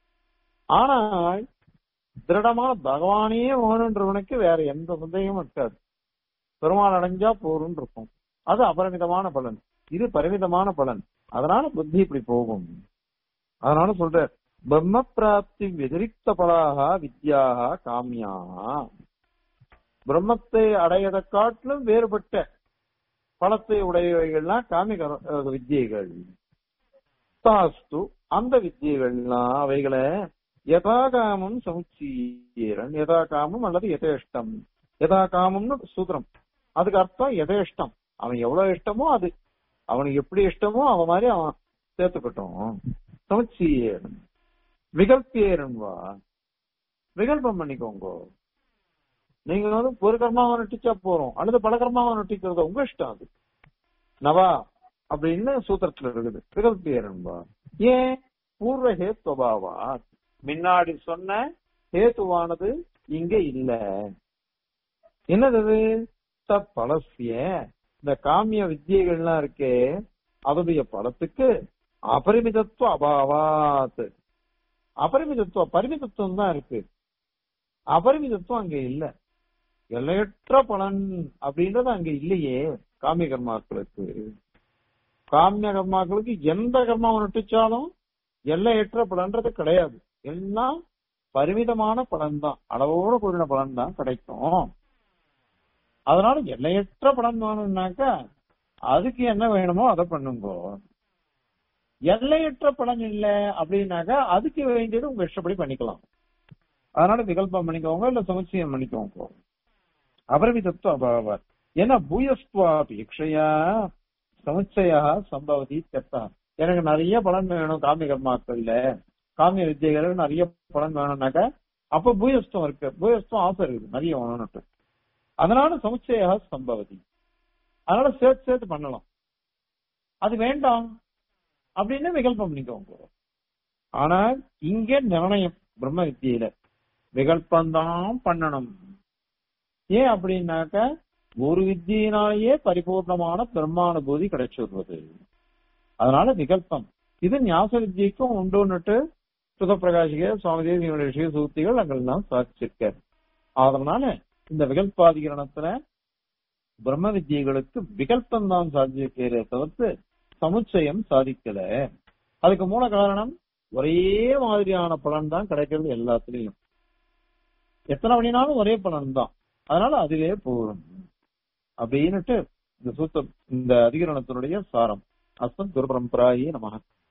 A: ஆனால் திருடமான பகவானே வேணுன்றவனுக்கு வேற எந்த சந்தேகமும் இருக்காது பெருமாள் அடைஞ்சா போரும் இருக்கும் அது அபரிமிதமான பலன் இது பரிமிதமான பலன் அதனால புத்தி இப்படி போகும் அதனால சொல்ற பிரம்ம பிராப்தி வெதிரிக்த பலாக வித்யாக காமியாக பிரம்மத்தை அடையதை காட்டிலும் வேறுபட்ட பலத்தை உடையவைகள்லாம் காமிக வித்தியைகள் தாஸ்து அந்த வித்தியைகள்லாம் அவைகளை யதாகாமம் சமுச்சீரன் யதாகாமம் அல்லது யதேஷ்டம் யதாகாமம்னு சூத்திரம் அதுக்கு அர்த்தம் யதேஷ்டம் அவன் எவ்வளவு இஷ்டமோ அது அவனுக்கு எப்படி இஷ்டமோ அவன் மாதிரி அவன் சேர்த்துக்கட்டும் சமுச்சீரன் விகல்பியேரன் வா விகல்பம் பண்ணிக்கோங்க நீங்க வந்து ஒரு கர்மாவை நட்டிச்சா போறோம் அல்லது பல கர்மாவை நட்டிக்கிறது உங்க இஷ்டம் அது நவா அப்படின்னு சூத்திரத்துல இருக்குது விகல்பியரன்பா ஏன் பூர்வ ஹேத்வபாவா முன்னாடி சொன்ன ஹேத்துவானது இங்க இல்ல என்னது பலசிய இந்த காமிய வித்தியைகள்லாம் இருக்கே அதனுடைய பலத்துக்கு அபரிமிதத்துவ அபாவாத் அபரிமிதத்துவம் பரிமிதத்துவம் தான் இருக்கு அபரிமிதத்துவம் அங்க இல்ல எல்லையற்ற பலன் அப்படின்றது அங்க இல்லையே காமிய கர்மாக்களுக்கு காமிய கர்மாக்களுக்கு எந்த கர்மாவை நட்டுச்சாலும் எல்லையற்ற பலன்றது கிடையாது எல்லாம் பரிமிதமான பலன் தான் அளவோட கூடின பலன் தான் கிடைக்கும் அதனால எல்லையற்ற பலன் வேணும்னாக்கா அதுக்கு என்ன வேணுமோ அதை பண்ணுங்க எல்லையற்ற பலன் இல்ல அப்படின்னாக்கா அதுக்கு வேண்டியது உங்க இஷ்டப்படி பண்ணிக்கலாம் அதனால விகல்பம் பண்ணிக்கோங்க இல்ல சமுச்சயம் பண்ணிக்கோங்க அபரிமிதத்துவ அபாவ ஏன்னா பூயஸ்துவாபேட்சையா சமுச்சயா சம்பவதி தெத்தா எனக்கு நிறைய பலன் வேணும் காமிய கர்மாக்கள்ல காமிய வித்தியைகள் நிறைய பலன் வேணும்னாக்கா அப்ப பூயஸ்தம் இருக்கு பூயஸ்தம் ஆசை இருக்குது நிறைய வேணும்னுட்டு அதனால சமுச்சயா சம்பவதி அதனால சேர்த்து சேர்த்து பண்ணலாம் அது வேண்டாம் அப்படின்னு விகல்பம் பண்ணிக்கோங்க ஆனா இங்க நிர்ணயம் பிரம்ம வித்தியில விகல்பந்தான் பண்ணணும் ஏன் அப்படின்னாக்க ஒரு வித்தியினாலேயே பரிபூர்ணமான பிரம்மானுபூதி கிடைச்சிடுறது அதனால விகல்பம் இது ஞாச வித்தியக்கும் உண்டுன்னுட்டு சுகப்பிரகாசிக சுவாமி தேவியோட விஷய சூத்திகள் அங்கெல்லாம் சாதிச்சிருக்க அதனால இந்த விகல்பாதிகரணத்துல பிரம்ம வித்தியைகளுக்கு விகல்பம் தான் சாதிச்சிருக்கிறே தவிர்த்து சமுச்சயம் சாதிக்கல அதுக்கு மூல காரணம் ஒரே மாதிரியான பலன் தான் கிடைக்கிறது எல்லாத்துலயும் எத்தனை மணினாலும் ஒரே பலன் தான் அதனால அதுவே போதும் அப்படின்னுட்டு இந்த சூத்திரம் இந்த அதிகரணத்தினுடைய சாரம் அஸ்மத் குரு பரம்பராயே நமக